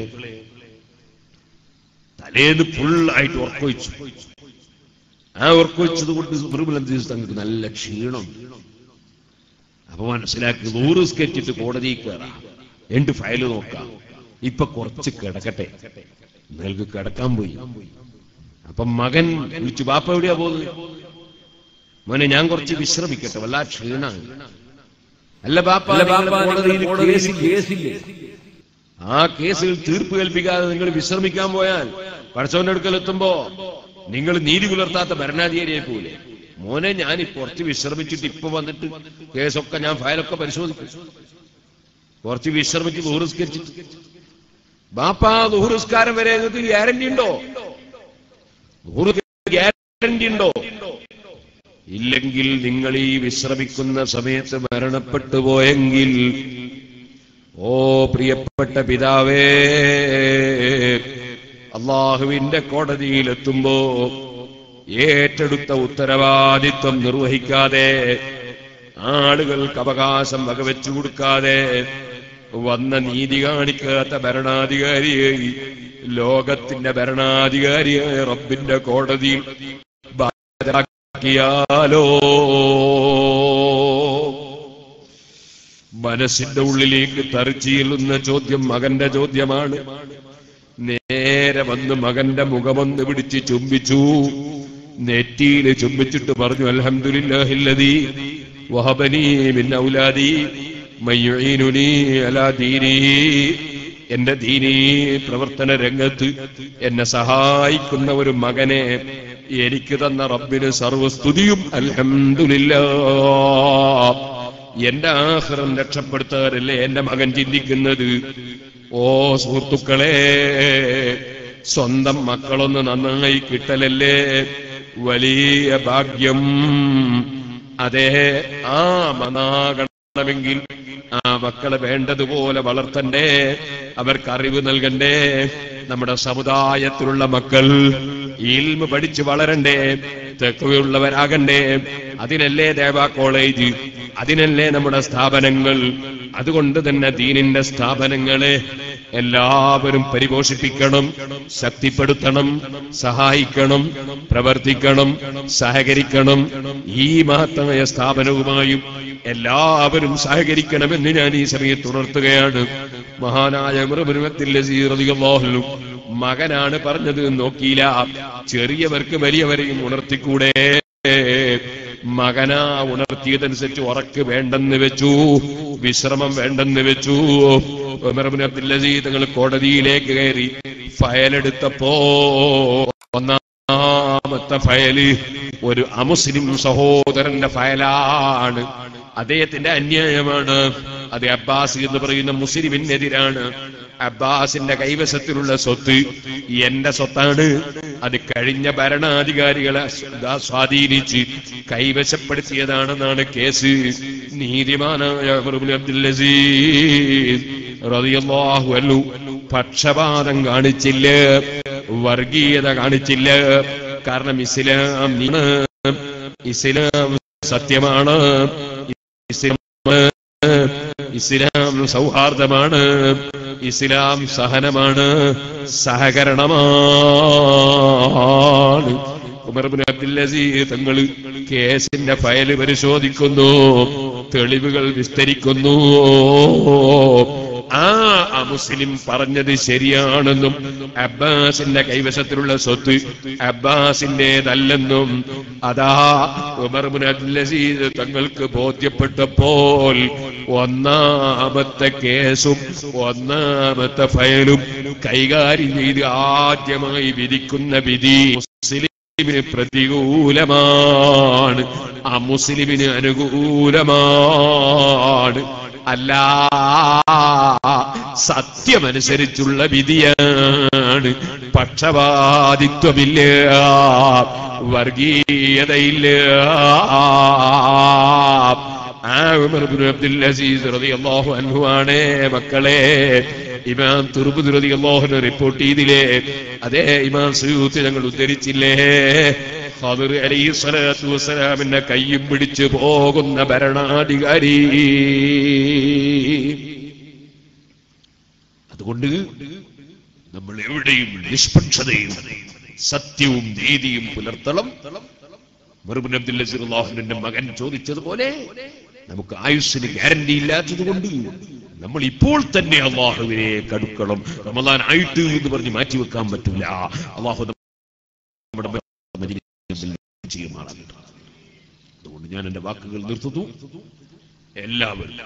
തലേന്ന് ഫുള്ളായിട്ട് ഉറക്കൊഴിച്ചു ആ ഉറക്കൊഴിച്ചത് കൊണ്ട് നിർമ്മലന്തീസ് തങ്ങൾക്ക് നല്ല ക്ഷീണം അപ്പൊ മനസ്സിലാക്കി നൂറ് സ്കെച്ചിട്ട് കോടതിയിൽ കയറാം രണ്ട് ഫയല് നോക്കാം ഇപ്പൊ കുറച്ച് കിടക്കട്ടെ നിങ്ങൾക്ക് കിടക്കാൻ പോയി അപ്പൊ മകൻ വിളിച്ചു ബാപ്പ എവിടെയാ പോകുന്നത് മോനെ ഞാൻ കുറച്ച് വിശ്രമിക്കട്ടെ വല്ല ക്ഷീണാണ് അല്ല ബാപ്പ അല്ല നിങ്ങൾ ബാപ്പ കോടതിയിൽ നിങ്ങളുടെ കോടതിയിൽ കേസില്ലേ? കേസില്ലേ ആ കേസിൽ തീർപ്പ് കൽപ്പിക്കാതെ നിങ്ങൾ വിശ്രമിക്കാൻ പോയാൽ പടച്ചവന്റെ അടുക്കൽ എത്തുമ്പോ നിങ്ങൾ നീതി പുലർത്താത്ത ഭരണാധികാരിയായി പോലെ മോനെ ഞാൻ ഈ കുറച്ച് വിശ്രമിച്ചിട്ട് ഇപ്പൊ വന്നിട്ട് കേസൊക്കെ ഞാൻ ഫയലൊക്കെ പരിശോധിക്കും കുറച്ച് വിശ്രമിച്ച് ദൂരസ്കരിച്ചിട്ട് ബാപ്പ ദൂരസ്കാരം വരെ നിങ്ങൾക്ക് ഗ്യാരണ്ടി ഉണ്ടോ ഗ്യാരണ്ടി ഉണ്ടോ ഇല്ലെങ്കിൽ നിങ്ങൾ ഈ വിശ്രമിക്കുന്ന സമയത്ത് മരണപ്പെട്ടു പോയെങ്കിൽ ഓ പ്രിയപ്പെട്ട പിതാവേ അള്ളാഹുവിന്റെ കോടതിയിലെത്തുമ്പോ ഏറ്റെടുത്ത ഉത്തരവാദിത്വം നിർവഹിക്കാതെ ആളുകൾക്ക് അവകാശം വകവെച്ചു കൊടുക്കാതെ വന്ന നീതി കാണിക്കാത്ത ഭരണാധികാരിയെ ലോകത്തിന്റെ ഭരണാധികാരിയായ റബ്ബിന്റെ കോടതിയിൽ ബാധ്യരാക്കിയാലോ മനസ്സിന്റെ ഉള്ളിലേക്ക് തറിച്ചില്ലുന്ന ചോദ്യം മകന്റെ ചോദ്യമാണ് നേരെ വന്ന് മകന്റെ മുഖമൊന്ന് പിടിച്ച് ചുംബിച്ചു നെറ്റിയിൽ ചുംബിച്ചിട്ട് പറഞ്ഞു അൽഹംദുലില്ലാഹില്ലദീ വഹബനീ മിൻ ഔലാദി മയ്യുഈനുനീ അലാ ദീനീ എന്റെ ദീനീ പ്രവർത്തന രംഗത്ത് എന്നെ സഹായിക്കുന്ന ഒരു മകനെ എനിക്ക് തന്ന റബ്ബിന് സർവസ്തുതിയും അൽഹംദുലില്ലാ എന്റെ ആഹ്റം രക്ഷപ്പെടുത്താറല്ലേ എന്റെ മകൻ ചിന്തിക്കുന്നത് ഓ സുഹൃത്തുക്കളെ സ്വന്തം മക്കളൊന്ന് നന്നായി കിട്ടലല്ലേ വലിയ ഭാഗ്യം അതെ ആ മനാകണമെങ്കിൽ ആ മക്കളെ വേണ്ടതുപോലെ വളർത്തണ്ടേ അവർക്ക് അറിവ് നൽകണ്ടേ നമ്മുടെ സമുദായത്തിലുള്ള മക്കൾ ഇൽമ പഠിച്ചു വളരണ്ടേ തെക്കുള്ളവരാകണ്ടേ അതിനല്ലേ ദേവ കോളേജ് അതിനല്ലേ നമ്മുടെ സ്ഥാപനങ്ങൾ അതുകൊണ്ട് തന്നെ ദീനിന്റെ സ്ഥാപനങ്ങളെ എല്ലാവരും പരിപോഷിപ്പിക്കണം ശക്തിപ്പെടുത്തണം സഹായിക്കണം പ്രവർത്തിക്കണം സഹകരിക്കണം ഈ മഹത്തായ സ്ഥാപനവുമായും എല്ലാവരും സഹകരിക്കണമെന്ന് ഞാൻ ഈ സമയത്ത് ഉണർത്തുകയാണ് മഹാനായ മൃഗത്തിൽ മകനാണ് പറഞ്ഞത് എന്ന് നോക്കിയില്ല ചെറിയവർക്ക് വലിയവരെയും ഉണർത്തിക്കൂടെ മകനാ ഉണർത്തിയതനുസരിച്ച് ഉറക്ക് വേണ്ടെന്ന് വെച്ചു വിശ്രമം വേണ്ടെന്ന് വെച്ചു ഉമർ ഇബ്നു അബ്ദുൽ അസീസ് തങ്ങൾ കോടതിയിലേക്ക് കയറി ഫയലെടുത്തപ്പോ ഒന്നാമത്തെ ഫയല് ഒരു അമുസ്ലിം സഹോദരന്റെ ഫയലാണ് അദ്ദേഹത്തിന്റെ അന്യായമാണ് അത് അബ്ബാസ് എന്ന് പറയുന്ന മുസ്ലിമിനെതിരാണ് അബ്ബാസിന്റെ കൈവശത്തിലുള്ള സ്വത്ത് എന്റെ സ്വത്താണ് അത് കഴിഞ്ഞ ഭരണാധികാരികളെ സ്വാ- സ്വാധീനിച്ച് കൈവശപ്പെടുത്തിയതാണെന്നാണ് കേസ് നീതിമാനായ ഉമർ ഇബ്നു അബ്ദുൽ അസീസ് റളിയല്ലാഹു അൻഹു പക്ഷപാതം കാണിച്ചില്ല വർഗീയത കാണിച്ചില്ല കാരണം ഇസ്ലാം നീ- ഇസ്ലാം സത്യമാണ് ഇസ്ലാം ഇസ്ലാം സൗഹാർദ്ദമാണ് ഇസ്ലാം സഹനമാണ് സഹകരണമാണ് ഉമർ ബിൻ അബ്ദുൽ അസീസ് തങ്ങൾ കേസിന്റെ ഫയല് പരിശോധിക്കുന്നു തെളിവുകൾ വിസ്തരിക്കുന്നു ആ ആ മുസ്ലിം പറഞ്ഞത് ശരിയാണെന്നും അബ്ബാസിന്റെ കൈവശത്തിലുള്ള സ്വത്ത് അബ്ബാസിന്റേതല്ലെന്നും അതാ ഉമർ ബിൻ അബ്ദുൽ അസീസ് തങ്ങൾക്ക് ബോധ്യപ്പെട്ടപ്പോൾ ഒന്നാമത്തെ കേസും ഒന്നാമത്തെ ഫയലും കൈകാര്യം ചെയ്ത് ആദ്യമായി വിധിക്കുന്ന വിധി മുസ്ലിമിന് പ്രതികൂലമാണ് ആ മുസ്ലിമിന് അനുകൂലമാണ് അല്ല സത്യമനുസരിച്ചുള്ള വിധിയാണ് പക്ഷപാതിത്വമില്ല വർഗീയതയില്ല ആ ഉമർ ഇബ്നു അബ്ദുൽ അസീസ് റളിയല്ലാഹു അൻഹു ആണ് മക്കളെ ഇമാം തുർബുദ് റളിയല്ലാഹു റിപ്പോർട്ട് ചെയ്തില്ലേ അതേ ഇമാം സുയൂത്തി ഞങ്ങൾ ഉദ്ധരിച്ചില്ലേ ഖദർ അലൈഹി സ്വലാത്തു വസ്സലാമിന്റെ കയ്യും പിടിച്ചു പോകുന്ന ഭരണാധികാരി അതുകൊണ്ട് നമ്മൾ എവിടെയും നിഷ്പക്ഷതയും സത്യവും നീതിയും പുലർത്തണം മെറുബിൻ അബ്ദുൽ അസീർ അള്ളാഹുവിന്റെ മകൻ ചോദിച്ചതുപോലെ നമുക്ക് ആയുസ്സിന് ഗ്യാരണ്ടി ഇല്ലാത്തത് കൊണ്ട് നമ്മൾ ഇപ്പോൾ തന്നെ അള്ളാഹുവിനെ കടുക്കണം റമദാൻ ആയിട്ട് എന്ന് പറഞ്ഞ് മാറ്റിവെക്കാൻ പറ്റില്ല അള്ളാഹു നമ്മുടെ മജ്ലിസിൽ ചെയ്യുമാറാകട്ടെ അതുകൊണ്ട് ഞാൻ എന്റെ വാക്കുകൾ നിർത്തുന്നു എല്ലാവരും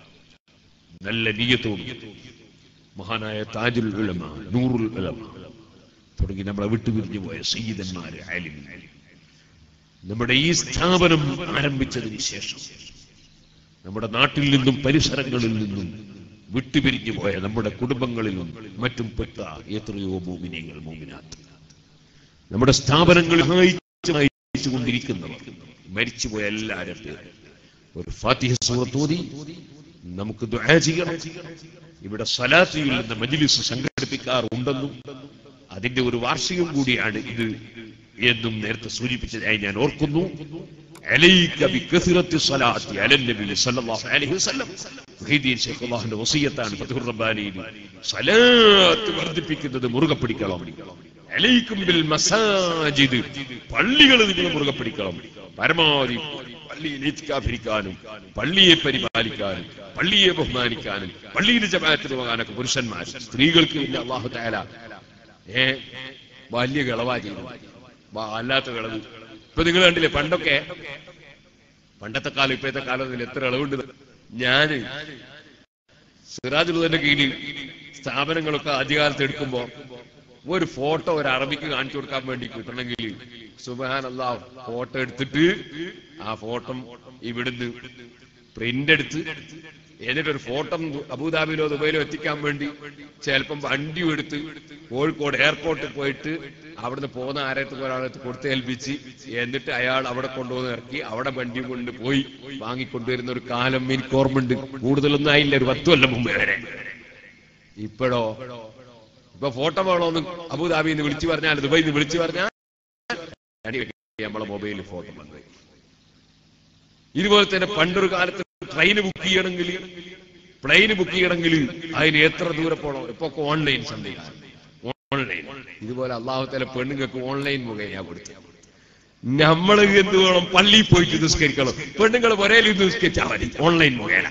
നല്ല നീയത്തോടും മഹാനായ താജുൽ ഉലമ നൂറുൽ ഉലമ തുടങ്ങി നമ്മളെ വിട്ടുപിരിഞ്ഞു പോയ സയ്യിദന്മാര് ആലിമികൾ നമ്മുടെ ഈ സ്ഥാപനം ആരംഭിച്ചതിന് ശേഷം നമ്മുടെ നാട്ടിൽ നിന്നും പരിസരങ്ങളിൽ നിന്നും വിട്ടുപിരിഞ്ഞു പോയ നമ്മുടെ കുടുംബങ്ങളിലും മറ്റും പെട്ട എത്രയോ മോമിനിയങ്ങൾ മോമിനാത്ത് നമ്മുടെ സ്ഥാപനങ്ങളിൽ കൊണ്ടിരിക്കുന്നവർ മരിച്ചുപോയ എല്ലാവരും പേര് ഒരു ഫാത്തിഹ സൂറത്ത് ഓതി നമുക്ക് ദുആ ചെയ്യണം ഇവിടെ സലാത്തിൽ നിന്ന് മജ്ലിസ് സംഘടിപ്പിക്കാറുണ്ടെന്നും അതിന്റെ ഒരു വാർഷികം കൂടിയാണ് ഇത് എന്നും നേരത്തെ സൂചിപ്പിച്ചതായി ഞാൻ ഓർക്കുന്നു അലൈക ബികസ്റത്തി സ്വലാത്തി അലൻ നബി സല്ലല്ലാഹു അലൈഹി വസല്ലം മുഹീദ്ദീൻ ശൈഖ് അല്ലാഹുവിന്റെ വസിയത്താണ് ഫത്ഹുർ റബ്ബാനിയിൽ സ്വലാത്ത് വർദ്ധിപ്പിക്കുന്നത് മുറുകെ പിടിക്കണം അലൈക്കും ബിൽ മസാജിദ് പള്ളികൾ നിങ്ങൾ മുറുകെ പിടിക്കണം പരമാവധി പള്ളിയിൽ ഇരിക്കാതിരിക്കാനും പള്ളിയെ പരിപാലിക്കാനും പള്ളിയെ ബഹുമാനിക്കാനും പള്ളിയിൽ ജമാഅത്തിന് പോകാനൊക്കെ പുരുഷന്മാർ സ്ത്രീകൾക്ക് പിന്നെ അള്ളാഹു താല ഏ വലിയ കളവാ ചെയ്തു വാ, അല്ലാത്ത കളവ് ഇപ്പൊ നിങ്ങൾ കണ്ടില്ലേ പണ്ടൊക്കെ പണ്ടത്തെ കാലം ഇപ്പോഴത്തെ കാലം ഇതിൽ എത്ര ഇളവുണ്ട് ഞാന് സിറാജുലുദന്റെ കീഴിൽ സ്ഥാപനങ്ങളൊക്കെ ആദ്യകാലത്ത് എടുക്കുമ്പോ ഒരു ഫോട്ടോ ഒരു അറബിക്ക് കാണിച്ചു കൊടുക്കാൻ വേണ്ടി കിട്ടണമെങ്കിൽ സുബാൻ അല്ലാ ഫോട്ടോ എടുത്തിട്ട് ആ ഫോട്ടോ ഇവിടുന്ന് പ്രിന്റ് എടുത്ത് എന്നിട്ട് ഒരു ഫോട്ടോ അബുദാബിയിലോ ദുബൈയിലോ എത്തിക്കാൻ വേണ്ടി ചിലപ്പം വണ്ടിയും എടുത്ത് കോഴിക്കോട് എയർപോർട്ടിൽ പോയിട്ട് അവിടുന്ന് പോകുന്ന ആരത്ത് ഒരാളത്ത് കൊടുത്തേൽപ്പിച്ച് എന്നിട്ട് അയാൾ അവിടെ കൊണ്ടുവന്ന് ഇറക്കി അവിടെ വണ്ടിയും കൊണ്ട് പോയി വാങ്ങിക്കൊണ്ടുവരുന്ന ഒരു കാലം എനിക്ക് ഓർമ്മയുണ്ട് കൂടുതലൊന്നും ആയില്ല ഒരു പത്ത് കൊല്ലം മുമ്പ് വരെ ഇപ്പോഴോ ഇപ്പൊ ഫോട്ടോ വേണോന്ന് അബുദാബിയിൽ നിന്ന് വിളിച്ചു പറഞ്ഞാൽ ദുബൈയിൽ നിന്ന് വിളിച്ചു പറഞ്ഞാൽ നമ്മളെ മൊബൈലിൽ ഫോട്ടോ വന്നു ഇതുപോലെ തന്നെ പണ്ടൊരു കാലത്ത് ട്രെയിൻ ബുക്ക് ചെയ്യണമെങ്കിൽ പ്ലെയിന് ബുക്ക് ചെയ്യണമെങ്കിൽ അതിന് എത്ര ദൂരെ പോകണം ഇപ്പൊ ഓൺലൈൻ സംവിധാനം ഓൺലൈൻ ഇതുപോലെ അള്ളാഹുത്തല പെണ്ണുങ്ങൾക്ക് ഓൺലൈൻ മുഖേന കൊടുത്തു നമ്മൾ എന്ത് വേണം പള്ളിയിൽ പോയിട്ട് നിസ്കരിക്കണം പെണ്ണുങ്ങൾ ഒരേൽ നിസ്കരിച്ചാൽ മതി ഓൺലൈൻ മുഖേന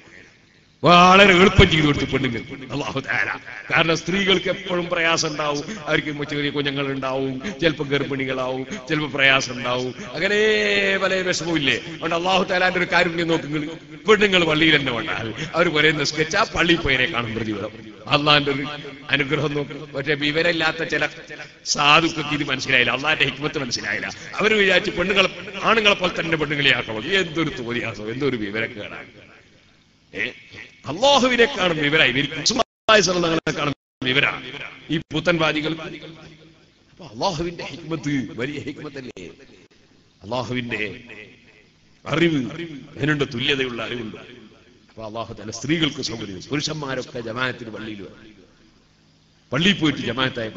വളരെ എളുപ്പം ചെയ്തു കൊടുത്തു പെണ്ണുങ്ങൾ അള്ളാഹു താര കാരണം സ്ത്രീകൾക്ക് എപ്പോഴും പ്രയാസം ഉണ്ടാവും അവർക്ക് ചെറിയ കുഞ്ഞുങ്ങൾ ഉണ്ടാവും ചിലപ്പോൾ ഗർഭിണികളാവും ചിലപ്പോൾ പ്രയാസം ഉണ്ടാവും അങ്ങനെ പല വിഷമമില്ലേ അതുകൊണ്ട് അള്ളാഹു താലാന്റെ ഒരു കാര്യം നോക്കുങ്ങൾ പെണ്ണുങ്ങൾ പള്ളിയിൽ തന്നെ വേണ്ടാൽ അവർ പറയുന്ന സ്കെച്ച് ആ പള്ളിയിൽ പോയതിനെ കാണും പ്രതിഫലം അള്ളാന്റെ ഒരു അനുഗ്രഹം നോക്കും പക്ഷെ വിവരമില്ലാത്ത ചില സാധുക്കൾക്ക് ഇത് മനസ്സിലായില്ല അള്ളാന്റെ ഹിക്മത്ത് മനസ്സിലായില്ല അവർ വിചാരിച്ച് പെണ്ണുങ്ങളെ ആണുങ്ങളെ പോലെ തന്നെ പെണ്ണുങ്ങളെ ആക്കണം എന്തൊരു തോന്നിയാസം എന്തൊരു വിവരക്കേടാണ് ഏ? അള്ളാഹുവിനെ കാണും വിവരായി ഇവരെ കാണും വിവരാ ഈ പുത്തൻവാദികൾ അപ്പൊ അള്ളാഹുവിന്റെ ഹിക്മത്ത് വലിയ ഹിക്മത്തല്ലേ അള്ളാഹുവിന്റെ അറിവ് അതിനുണ്ട് തുല്യതയുള്ള അറിവുണ്ട് അപ്പൊ അള്ളാഹു തന്നെ സ്ത്രീകൾക്ക് സൗകര്യം പുരുഷന്മാരൊക്കെ ജമാഅത്തിന് പള്ളിയിൽ വരും. പള്ളിയിൽ പോയിട്ട് ജമാഅത്തായ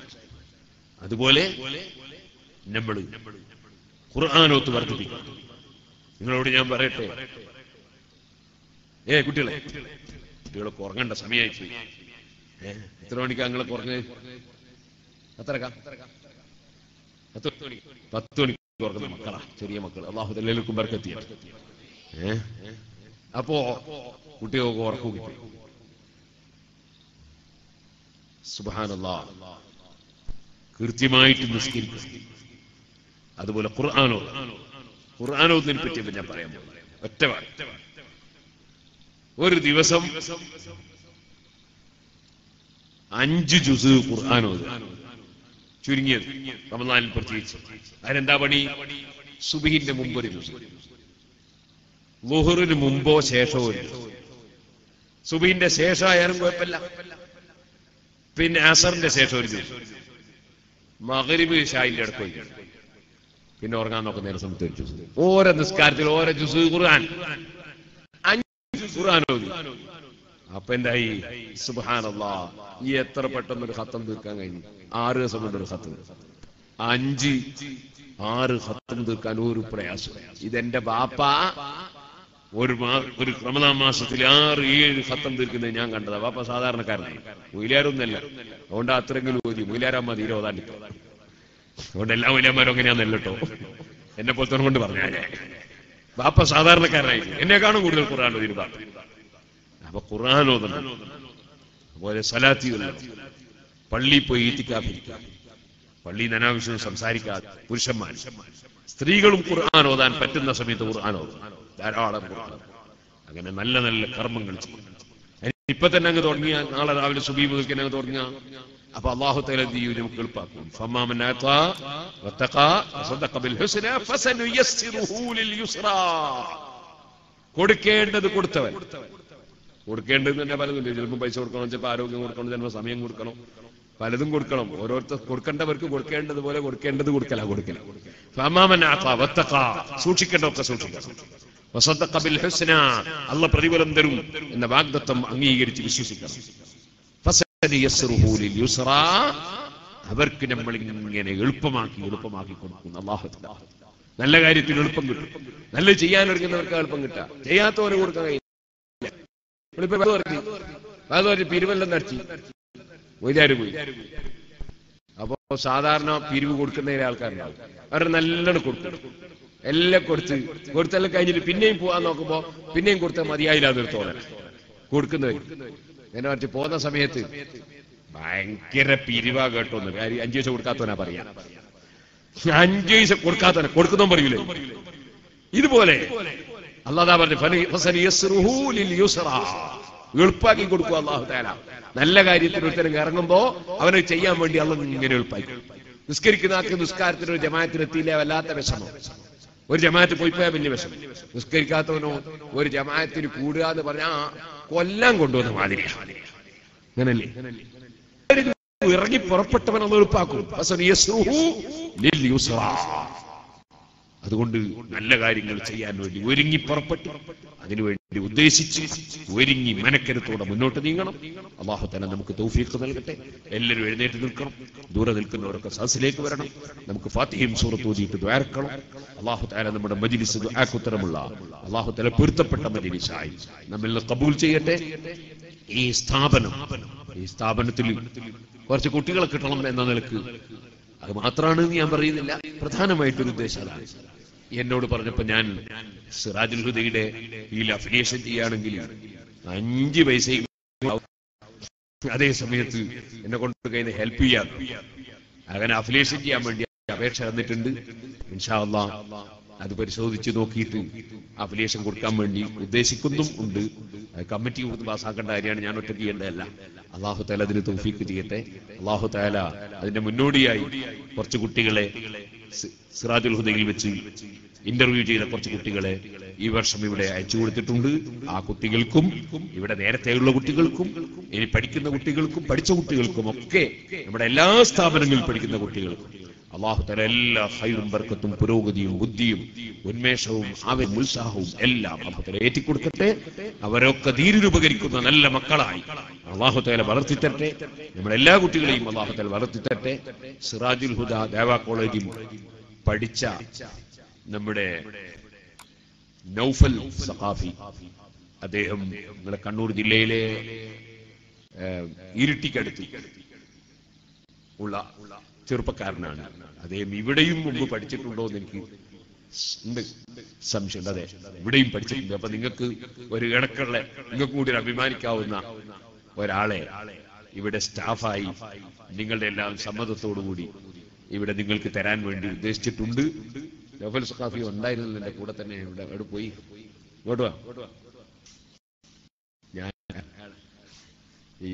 അതുപോലെ നമ്മൾ ഖുർആാനോത്ത് വർദ്ധിപ്പിക്കണം നിങ്ങളോട് ഞാൻ പറയട്ടെ ഏ കുട്ടികളെ കുട്ടികളൊക്കെ ഉറങ്ങേണ്ട സമയമായി പോയി ഏ എത്ര മണിക്കാ നിങ്ങളൊക്കെ ഉറങ്ങ് എത്ര പത്ത് മണിക്ക് പത്ത് മണിക്ക് ഉറങ്ങുന്ന മക്കളാ ചെറിയ മക്കൾ അള്ളാഹു എല്ലാവർക്കും ബർക്കത്തിയ ഏ അപ്പോ കുട്ടികൾക്ക് ഉറക്കം കിട്ടി സുബാനല്ലാ കൃത്യമായിട്ട് നിസ്കരിക്കും അതുപോലെ ഖുർആാനോ ഖുർആാനോദിനെ പറ്റി ഞാൻ പറയാൻ പോകുന്നു. ഒറ്റ വാക്ക്. ഒരു ദിവസം അഞ്ച് ജുസ് ഖുർആാനോദ് ചുരുങ്ങിയത് റമദാനിൽ പ്രത്യേകിച്ച് അതിനെന്താ പണി സുബിഹിന്റെ മുമ്പ് ഒരു ജുസ് ലുഹറിന് മുമ്പോ ശേഷമോ ഒരു ജുസ്. സുബിഹിന്റെ ശേഷമായാലും കുഴപ്പമില്ല പിന്നെ അസറിന്റെ ശേഷം ഒരു ജുസ് മകരിബ് ഷായിന്റെ അടുത്ത് പോയി പിന്നെ ഉറങ്ങാൻ നോക്കുന്ന സമയത്ത് ഒരു ജുസ് ഓരോ നിസ്കാരത്തിൽ ഓരോ ജുസ് ഖുർആൻ അഞ്ച് ഖുർആൻ ഓതി അപ്പൊ എന്തായി സുബാനല്ലാ ഈ എത്ര പെട്ടെന്ന് ഒരു ഹത്തം തീർക്കാൻ കഴിഞ്ഞു ആറ് ദിവസം കൊണ്ട് ഒരു ഹത്തം അഞ്ച് ആറ് ഹത്തം തീർക്കാൻ ഒരു പ്രയാസം ഇതെന്റെ ബാപ്പ ഒരു മാ ഒരു റമദാൻ മാസത്തിൽ ആറ് ഏഴ് ഹത്തം തീർക്കുന്നത് ഞാൻ കണ്ടതാ ബാപ്പ സാധാരണക്കാരനാണ് മൊയിലാരൊന്നല്ല അതുകൊണ്ട് അത്രയെങ്കിലും ഓതി മൊയിലാരാമ്മ തീരെ ഓതാണ്ടിട്ട് അതുകൊണ്ട് എല്ലാ മൊയിലാന്മാരും അങ്ങനെയാന്നല്ലോ കേട്ടോ എന്നെ പോലത്തെ കൊണ്ട് പറഞ്ഞാലേ ബാപ്പ സാധാരണക്കാരനായി എന്നെക്കാളും കൂടുതൽ ഖുർആൻ ഓതി ബാപ്പ അപ്പൊ ഖുർആൻ ഓതണം അതുപോലെ സലാത്തി ചൊല്ലണം പള്ളിയിൽ പോയി ഈത്തിക്കാഫിരിക്കുക പള്ളി അനാവശ്യം സംസാരിക്കാതെ പുരുഷന്മാർ സ്ത്രീകളും ഖുർആൻ ഓതാൻ പറ്റുന്ന സമയത്ത് ഖുർആൻ ഓതും ധാരാളം ഖുർആൻ അങ്ങനെ നല്ല നല്ല കർമ്മങ്ങൾ ചെയ്യും ഇപ്പൊ തന്നെ അങ്ങ് തുടങ്ങിയ നാളെ രാവിലെ സുബീ മുതൽക്ക് അങ്ങ് തുടങ്ങിയ അപ്പൊ അള്ളാഹു തല ദീയു നമുക്ക് എളുപ്പാക്കും ഫമ്മാമൻ ആത്താ വത്തഖാ വസദ്ദഖ ബിൽ ഹുസ്ന ഫസനുയസ്സിറുഹു ലിൽ യുസ്റാ കൊടുക്കേണ്ടത് കൊടുത്തവൻ കൊടുക്കേണ്ടത് തന്നെ പലതും ചിലപ്പോൾ പൈസ കൊടുക്കണം ചിലപ്പോൾ ആരോഗ്യം കൊടുക്കണം ചിലപ്പോൾ സമയം കൊടുക്കണം പലതും കൊടുക്കണം ഓരോരുത്തർ കൊടുക്കേണ്ടവർക്ക് കൊടുക്കേണ്ടതുപോലെ കൊടുക്കേണ്ടത് കൊടുക്കല കൊടുക്കല ഫമാമൻ ആത്താ വത്തഖാ സൂക്ഷിക്കേണ്ടതൊക്കെ സൂക്ഷിക്കണം വസദ്ദഖ ബിൽ ഹുസ്ന അല്ല പ്രതിഫലം തരും എന്ന വാഗ്ദത്തം അംഗീകരിച്ച് വിശ്വസിക്കണം ഫസനുയസ്സിറുഹു ലിൽ യുസ്റാ അവർക്ക് നമ്മൾ ഇങ്ങനെ എളുപ്പമാക്കി എളുപ്പമാക്കി കൊടുക്കുന്നു അള്ളാഹു നല്ല കാര്യത്തിന് എളുപ്പം കിട്ടും നല്ല ചെയ്യാൻ ഒരുങ്ങുന്നവർക്ക് എളുപ്പം കിട്ടാം ചെയ്യാത്തവന് കൊടുക്കാൻ കഴിയില്ല നമ്മളിപ്പോ അത് പറഞ്ഞു അത് പറഞ്ഞു പിരിവെല്ലാം നടത്തി വൈദ്യാര് പോയി അപ്പോ സാധാരണ പിരിവ് കൊടുക്കുന്നതിന് ആൾക്കാരുണ്ടാവും അവർ നല്ലോണം കൊടുക്കും എല്ലാം കൊടുത്ത് കൊടുത്തെല്ലാം കഴിഞ്ഞിട്ട് പിന്നെയും പോവാൻ നോക്കുമ്പോ പിന്നെയും കൊടുത്താൽ മതിയായില്ല നിർത്തോളെ കൊടുക്കുന്നവർ എന്നെ മറിച്ച് പോകുന്ന സമയത്ത് ഭയങ്കര പിരിവാ കേട്ടോന്ന് കാര്യം അഞ്ചു പൈസ കൊടുക്കാത്തവനാ പറയാ അഞ്ചു പൈസ കൊടുക്കാത്തവനെ കൊടുക്കുന്നവൻ പറയൂലേ ഇതുപോലെ അള്ളാഹ് പറഞ്ഞു ഫനി- ഫസനിയസ്റുഹു ലിൽ യുസ്റാ. എളുപ്പാക്കി കൊടുക്കുക അള്ളാഹു താല നല്ല കാര്യത്തിന് ഒരുത്തരം ഇറങ്ങുമ്പോ അവന് ചെയ്യാൻ വേണ്ടി അള്ള ഇങ്ങനെ എളുപ്പാക്കി നിസ്കരിക്കുന്ന ആൾക്ക് നിസ്കാരത്തിന് ഒരു ജമാഅത്തിന് എത്തിയില്ല വല്ലാത്ത വിഷമം ഒരു ജമാഅത്ത് പോയി പോയാൽ വലിയ വിഷമം നിസ്കരിക്കാത്തവനോ ഒരു ജമാഅത്തിന് കൂടുക എന്ന് പറഞ്ഞാ കൊല്ലാൻ കൊണ്ടുവന്ന മാതിരി അങ്ങനല്ലേ ഇറങ്ങി പുറപ്പെട്ടവൻ അത് എളുപ്പാക്കും ഫസനിയസ്റുഹു ലിൽ യുസ്റാ. അതുകൊണ്ട് നല്ല കാര്യങ്ങൾ ചെയ്യാൻ വേണ്ടി ഒരുങ്ങി പുറപ്പെട്ടു അതിനുവേണ്ടി ഉദ്ദേശിച്ച് ഒരുങ്ങി മനക്കരുത്തോടെ മുന്നോട്ട് നീങ്ങണം അള്ളാഹു തന്നെ നമുക്ക് തൗഫീഖ് നൽകട്ടെ എല്ലാവരും എഴുന്നേറ്റ് നിൽക്കണം ദൂരെ നിൽക്കുന്നവരൊക്കെ സദസ്സിലേക്ക് വരണം നമുക്ക് ഫാത്തിഹയും സൂറത്ത് ഓതിയിട്ട് ദ്വാരക്കണം അള്ളാഹു താല നമ്മുടെ മജിലിസ് ആക്കുത്തരമുള്ള അള്ളാഹു തല പൊരുത്തപ്പെട്ട മജിലിസായി നമ്മിൽ നിന്ന് കബൂൽ ചെയ്യട്ടെ ഈ സ്ഥാപനം ഈ സ്ഥാപനത്തിൽ കുറച്ച് കുട്ടികളെ കിട്ടണം എന്ന നിലക്ക് അത് മാത്രമാണ് ഞാൻ പറയുന്നില്ല പ്രധാനമായിട്ടൊരു ഉദ്ദേശം അതാണ് എന്നോട് പറഞ്ഞപ്പോ ഞാൻ സിറാജുൽ ഹുദയുടെ ഈ അഫിലിയേഷൻ ചെയ്യുകയാണെങ്കിൽ അഞ്ച് പൈസയും അതേ സമയത്ത് എന്നെ കൊണ്ട് കഴിയുന്ന ഹെൽപ്പ് ചെയ്യാൻ അങ്ങനെ അഫിലിയേഷൻ ചെയ്യാൻ വേണ്ടി അപേക്ഷ തന്നിട്ടുണ്ട് ഇൻഷാ അള്ളാ അത് പരിശോധിച്ച് നോക്കിയിട്ട് അഫിലിയേഷൻ കൊടുക്കാൻ വേണ്ടി ഉദ്ദേശിക്കുന്നും ഉണ്ട് അത് കമ്മിറ്റി കൊടുത്ത് പാസ്സാക്കേണ്ട കാര്യമാണ് ഞാൻ ഒറ്റയ്ക്ക് ചെയ്യേണ്ടതല്ല അള്ളാഹു താല അതിന് തൗഫീക്ക് ചെയ്യട്ടെ അള്ളാഹു താല അതിന്റെ മുന്നോടിയായി കുറച്ച് കുട്ടികളെ സി- സിറാജുൽ ഹുദയിൽ വെച്ച് ഇന്റർവ്യൂ ചെയ്ത കുറച്ച് കുട്ടികളെ ഈ വർഷം ഇവിടെ അയച്ചു കൊടുത്തിട്ടുണ്ട് ആ കുട്ടികൾക്കും ഇവിടെ നേരത്തെയുള്ള കുട്ടികൾക്കും ഇനി പഠിക്കുന്ന കുട്ടികൾക്കും പഠിച്ച കുട്ടികൾക്കും ഒക്കെ നമ്മുടെ എല്ലാ സ്ഥാപനങ്ങളിൽ പഠിക്കുന്ന കുട്ടികൾക്കും അള്ളാഹു തല എല്ലാ ഹൈറും ബർക്കത്തും പുരോഗതിയും ബുദ്ധിയും ഉന്മേഷവും ആവരും ഉത്സാഹവും എല്ലാം അള്ളാഹു തല ഏറ്റിക്കൊടുക്കട്ടെ അവരൊക്കെ ധീരനുപകരിക്കുന്ന നല്ല മക്കളായി അള്ളാഹു തല വളർത്തിത്തരട്ടെ നമ്മുടെ എല്ലാ കുട്ടികളെയും അള്ളാഹു തല വളർത്തിത്തരട്ടെ സിറാജുൽ ഹുദ ദേവ കോളേജിൽ പഠിച്ച നമ്മുടെ നൗഫൽ സഖാഫി അദ്ദേഹം നമ്മുടെ കണ്ണൂർ ജില്ലയിലെ ഏഹ്, ഇരിട്ടിക്കടുത്ത് ഉള്ള ചെറുപ്പക്കാരനാണ് അദ്ദേഹം ഇവിടെയും മുമ്പ് പഠിച്ചിട്ടുണ്ടോ എന്ന് എനിക്ക് ഉണ്ട് സംശയമുണ്ട് അതെ ഇവിടെയും പഠിച്ചിട്ടുണ്ട് അപ്പൊ നിങ്ങൾക്ക് ഒരു ഇടക്കുള്ള നിങ്ങൾക്ക് കൂടി ഒരു അഭിമാനിക്കാവുന്ന ഒരാളെ ഇവിടെ സ്റ്റാഫായി നിങ്ങളുടെ എല്ലാം സമ്മതത്തോടുകൂടി ഇവിടെ നിങ്ങൾക്ക് തരാൻ വേണ്ടി ഉദ്ദേശിച്ചിട്ടുണ്ട് നൗഫൽ സഖാഫി ഉണ്ടായിരുന്നില്ല എന്റെ കൂടെ തന്നെ ഇവിടെ അവിടെ പോയി ഇങ്ങോട്ട് വാ ഞാൻ ഈ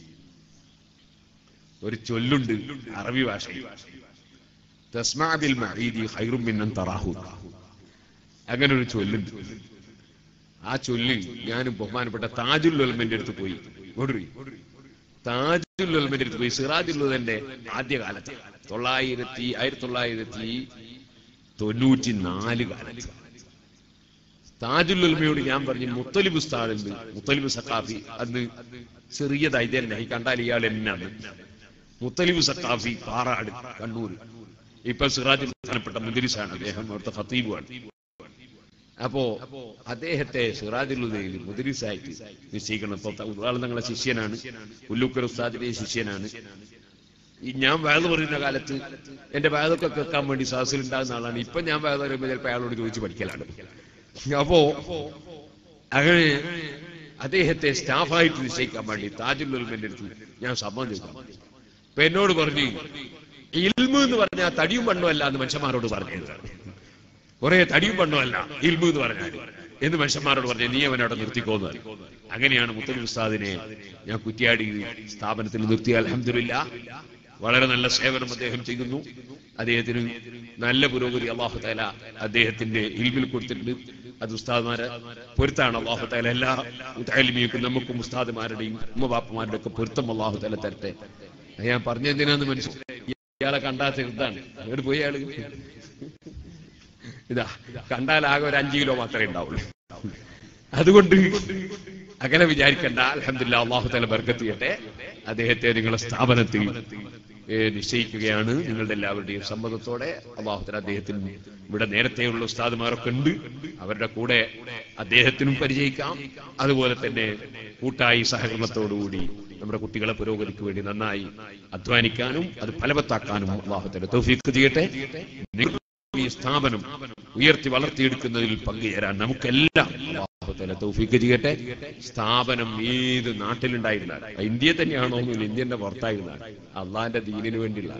ഒരു ചൊല്ലുണ്ട് അറബി ഭാഷയിൽ തസ്മാ ബിൽ മഈദി ഖൈറും മിന്നൻ തറാഹു അങ്ങനെ ഒരു ചൊല്ലുണ്ട് ആ ചൊല്ല് ഞാനും ബഹുമാനപ്പെട്ട താജുൽ ഉൽമന്റെ അടുത്ത് പോയി ഓടി താജുൽ ഉൽമന്റെ അടുത്ത് പോയി സിറാജുൽ ഉലന്റെ ആദ്യകാലത്ത് തൊള്ളായിരത്തി ആയിരത്തി തൊള്ളായിരത്തി തൊണ്ണൂറ്റി നാല് കാലത്ത് താജുൽ ഉൽമയോട് ഞാൻ പറഞ്ഞു മുത്തലിബ് ഉസ്താദുണ്ട് മുത്തലിബ് സഖാഫി അന്ന് ചെറിയതായി തന്നെ ഈ കണ്ടാൽ ഇയാൾ എന്നാണ് മുത്തലിബ് സഖാഫി പാറാട് കണ്ണൂർ ഇപ്പൊ സിറാജിൽ പ്രധാനപ്പെട്ട മുദ്രിസാണ് അദ്ദേഹം അവിടുത്തെ ഫത്തീബുമാണ് അപ്പോ അദ്ദേഹത്തെ സിറാജുലുദയിൽ മുദ്രിസായിട്ട് നിശ്ചയിക്കണം ഇപ്പൊ ഉദാഹരണം നിങ്ങളെ ശിഷ്യനാണ് ഉല്ലൂക്കർ ഉസ്താദിന്റെ ശിഷ്യനാണ് ഈ ഞാൻ വേദ പറയുന്ന കാലത്ത് എന്റെ വേദമൊക്കെ കേൾക്കാൻ വേണ്ടി സാഹസിൽ ഉണ്ടാകുന്ന ആളാണ് ഇപ്പൊ ഞാൻ വേദ പറയുമ്പോൾ ചിലപ്പോൾ അയാളോട് ചോദിച്ച് പഠിക്കലാണ് അപ്പോ അങ്ങനെ അദ്ദേഹത്തെ സ്റ്റാഫായിട്ട് നിശ്ചയിക്കാൻ വേണ്ടി താജുൽ ഉൽമന്റെ അടുത്ത് ഞാൻ സമ്മതം ചോദിക്കാം അപ്പൊ എന്നോട് പറഞ്ഞു ഇൽമു എന്ന് പറഞ്ഞാൽ തടിയും വണ്ണും അല്ല എന്ന് മനുഷ്യന്മാരോട് പറഞ്ഞു കുറെ തടിയും വണ്ണും അല്ല ഇൽമു എന്ന് പറഞ്ഞാൽ എന്ന് മനുഷ്യന്മാരോട് പറഞ്ഞു നീ അവനവിടെ നിർത്തിക്കോന്ന് പറഞ്ഞു. അങ്ങനെയാണ് മുത്തലി ഉസ്താദിനെ ഞാൻ കുറ്റിയാടി സ്ഥാപനത്തിൽ നിർത്തി അലഹമില്ല വളരെ നല്ല സേവനം അദ്ദേഹം ചെയ്യുന്നു അദ്ദേഹത്തിന് നല്ല പുരോഗതി അള്ളാഹു താല അദ്ദേഹത്തിന്റെ ഇൽമിൽ കൊടുത്തിട്ടുണ്ട് അത് ഉസ്താദ്മാരെ പൊരുത്താണ് അള്ളാഹു താല എല്ലാ ഉത്താലിമിയും നമുക്കും ഉസ്താദ്മാരുടെയും ഉമ്മബാപ്പമാരുടെ ഒക്കെ പൊരുത്തം അള്ളാഹു താല തരട്ടെ അത് ഞാൻ പറഞ്ഞെന്തിനാന്ന് മനസ്സിലായി ഇയാളെ കണ്ടാത്ത ഇതാണ് അങ്ങോട്ട് പോയി അയാള് ഇതാ കണ്ടാൽ ആകെ ഒരു അഞ്ചു കിലോ മാത്രമേ ഉണ്ടാവുള്ളൂ അതുകൊണ്ട് അങ്ങനെ വിചാരിക്കണ്ട അലഹമില്ല അള്ളാഹു തല ബർക്കത്ത് ചെയ്യട്ടെ അദ്ദേഹത്തെ നിങ്ങളുടെ സ്ഥാപനത്തിൽ ഏ, നിശ്ചയിക്കുകയാണ് നിങ്ങളുടെ എല്ലാവരുടെയും സമ്മതത്തോടെ അള്ളാഹു തല അദ്ദേഹത്തിന് ഇവിടെ നേരത്തെയുള്ള ഉസ്താദുമാരൊക്കെ ഉണ്ട് അവരുടെ കൂടെ അദ്ദേഹത്തിനും പരിചയിക്കാം അതുപോലെ തന്നെ കൂട്ടായി സഹകരണത്തോടുകൂടി നമ്മുടെ കുട്ടികളെ പുരോഗതിക്ക് വേണ്ടി നന്നായി അധ്വാനിക്കാനും അത് ഫലവത്താക്കാനും അള്ളാഹു തല തൗഫീഖ് ചെയ്യട്ടെ നിങ്ങൾ ഈ സ്ഥാപനം ഉയർത്തി വളർത്തിയെടുക്കുന്നതിൽ പങ്കുചേരാൻ നമുക്കെല്ലാം അല്ലാഹു തആല തൗഫീഖ് ചെയ്യട്ടെ സ്ഥാപനം ഏത് നാട്ടിലുണ്ടായിരുന്നാൽ അത് ഇന്ത്യയിൽ തന്നെയാണോ ഒന്നുമില്ല ഇന്ത്യന്റെ പുറത്തായിരുന്നാൽ അള്ളാന്റെ ദീനിന് വേണ്ടിയുള്ള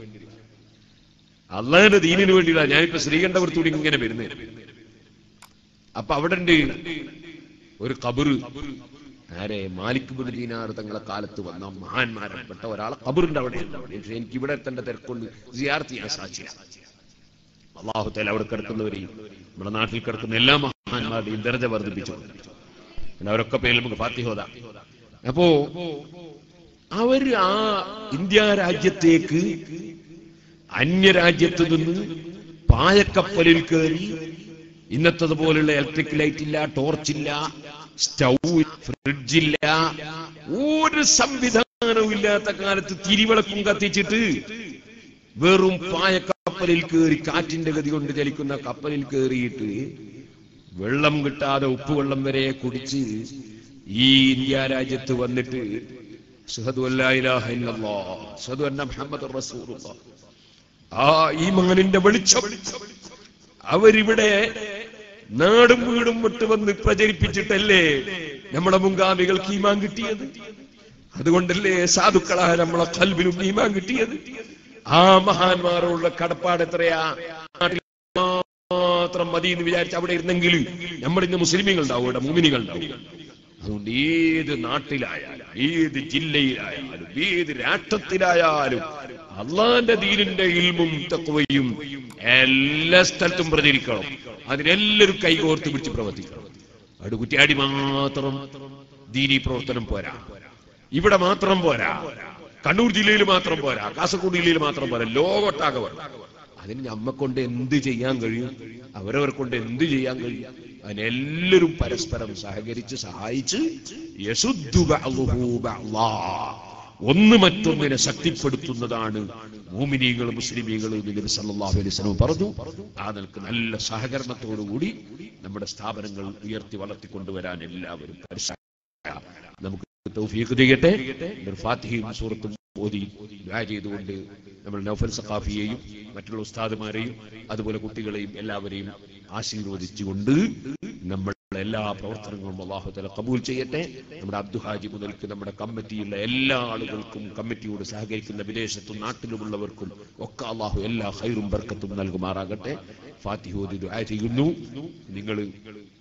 അള്ളാഹിന്റെ ദീനിന് വേണ്ടിയുള്ള ഞാനിപ്പോ ശ്രീകണ്ഠപുരത്തൂടി ഇങ്ങനെ വരുന്നത് അപ്പൊ അവിടെ ഉണ്ട് ഒരു കബറ് ആരെ മാലിക് ബിൻ ദീനാർ തങ്ങളെ കാലത്ത് വന്ന മഹാന്മാരപ്പെട്ട ഒരാളെ കബറിന്റെ അവിടെ ഉണ്ട്. പക്ഷേ എനിക്ക് ഇവിടെ എത്തേണ്ട തിരക്കൊണ്ട് സിയാർത്ത് ചെയ്യാൻ സാധിച്ചില്ല അള്ളാഹു തല അവിടെ കിടക്കുന്നവരെയും നമ്മുടെ നാട്ടിൽ കിടക്കുന്ന എല്ലാ മഹാന്മാരുടെയും ദർജ വർദ്ധിപ്പിച്ചു പിന്നെ അവരൊക്കെ പേരിൽ നമുക്ക് ഫാത്തിഹോദ അപ്പോ അവര് ആ ഇന്ത്യ രാജ്യത്തേക്ക് അന്യരാജ്യത്ത് നിന്ന് പായക്കപ്പലിൽ കയറി ഇന്നത്തത് പോലുള്ള ഇലക്ട്രിക് ലൈറ്റ് ഇല്ല ടോർച്ചില്ല സ്റ്റൗ ഫ്രിഡ്ജില്ല ഒരു സംവിധാനവും ഇല്ലാത്ത കാലത്ത് തിരിവിളക്കും കത്തിച്ചിട്ട് വെറും പായക്കപ്പലിൽ കയറി കാറ്റിന്റെ ഗതി കൊണ്ട് ചലിക്കുന്ന കപ്പലിൽ കയറിയിട്ട് വെള്ളം കിട്ടാതെ ഉപ്പുവെള്ളം വരെ കുടിച്ച് ഈ ഇന്ത്യ രാജ്യത്ത് വന്നിട്ട് അഷ്ഹദു അല്ലാ ഇലാഹ ഇല്ലല്ലാഹ്, അഷ്ഹദു അന്ന മുഹമ്മദുർ റസൂലുള്ളാഹ്. ആ ഈമാനിന്റെ വെളിച്ചം അവരിവിടെ നാടും വീടും വിട്ട് വന്ന് പ്രചരിപ്പിച്ചിട്ടല്ലേ നമ്മുടെ മുൻഗാമികൾക്ക് ഈമാൻ കിട്ടിയത് അതുകൊണ്ടല്ലേ സാധുക്കളായ നമ്മളെ കൽബിലും ഈമാൻ കിട്ടിയത് ആ മഹാന്മാരോടുള്ള കടപ്പാട് എത്രയാ നാട്ടിൽ മാത്രം മതി എന്ന് വിചാരിച്ച് അവിടെ ഇരുന്നെങ്കിൽ നമ്മുടെ ഇന്ന് മുസ്ലിമീങ്ങൾ ഉണ്ടാവും ഇവിടെ മുമിനികൾ ഉണ്ടാവും അതുകൊണ്ട് ഏത് നാട്ടിലായാലും ഏത് ജില്ലയിലായാലും ഏത് രാഷ്ട്രത്തിലായാലും അള്ളാന്റെ ദീനിന്റെ ഇൽമും തക്വയും എല്ലാ സ്ഥലത്തും പ്രചരിക്കണം അതിനെല്ലാവരും കൈകോർത്ത് പിടിച്ച് പ്രവർത്തിക്കണം അവിടെ കുറ്റിയാടി മാത്രം ദീനി പ്രവർത്തനം പോരാ ഇവിടെ മാത്രം പോരാ കണ്ണൂർ ജില്ലയിൽ മാത്രം പോരാ കാസർഗോഡ് ജില്ലയിൽ മാത്രം പോരാ ലോകൊട്ടാകെ വേണം അതിന് നമ്മെ കൊണ്ട് എന്ത് ചെയ്യാൻ കഴിയും അവരവരെ കൊണ്ട് എന്ത് ചെയ്യാൻ കഴിയും അതിനെല്ലാവരും പരസ്പരം സഹകരിച്ച് സഹായിച്ച് യശുദ്ധു ബഅ്ളുഹു ബഅ്ളാ. ഒന്ന് മറ്റൊന്നിനെ ശക്തിപ്പെടുത്തുന്നതാണ് മോമിനിയങ്ങളും മുസ്ലിമീങ്ങളും നബി സല്ലല്ലാഹു അലൈഹി വസല്ലം പറഞ്ഞു ആ നിലക്ക് നല്ല സഹകരണത്തോടുകൂടി നമ്മുടെ സ്ഥാപനങ്ങൾ ഉയർത്തി വളർത്തിക്കൊണ്ടുവരാൻ എല്ലാവരും പരിശ്രമിക്കുക നമുക്ക് തൗഫീഖ് ചെയ്യട്ടെ ഫാത്തിഹയും സൂറത്തും ഓതി ദുആ ചെയ്തുകൊണ്ട് നമ്മൾ നൗഫൽ സഖാഫിയെയും മറ്റുള്ള ഉസ്താദുമാരെയും അതുപോലെ കുട്ടികളെയും എല്ലാവരെയും ആശീർവദിച്ചുകൊണ്ട് നമ്മൾ എല്ലാ പ്രവർത്തനങ്ങളും അള്ളാഹു തല കബൂൽ ചെയ്യട്ടെ നമ്മുടെ അബ്ദുഹാജി മുതൽക്ക് നമ്മുടെ കമ്മിറ്റിയുള്ള എല്ലാ ആളുകൾക്കും കമ്മിറ്റിയോട് സഹകരിക്കുന്ന വിദേശത്തും നാട്ടിലുമുള്ളവർക്കും ഒക്കെ അള്ളാഹു എല്ലാ ഹൈറും ബർക്കത്തും നൽകുമാറാകട്ടെ ഫാത്തിഹോദി ദുആ ചെയ്യുന്നു നിങ്ങൾ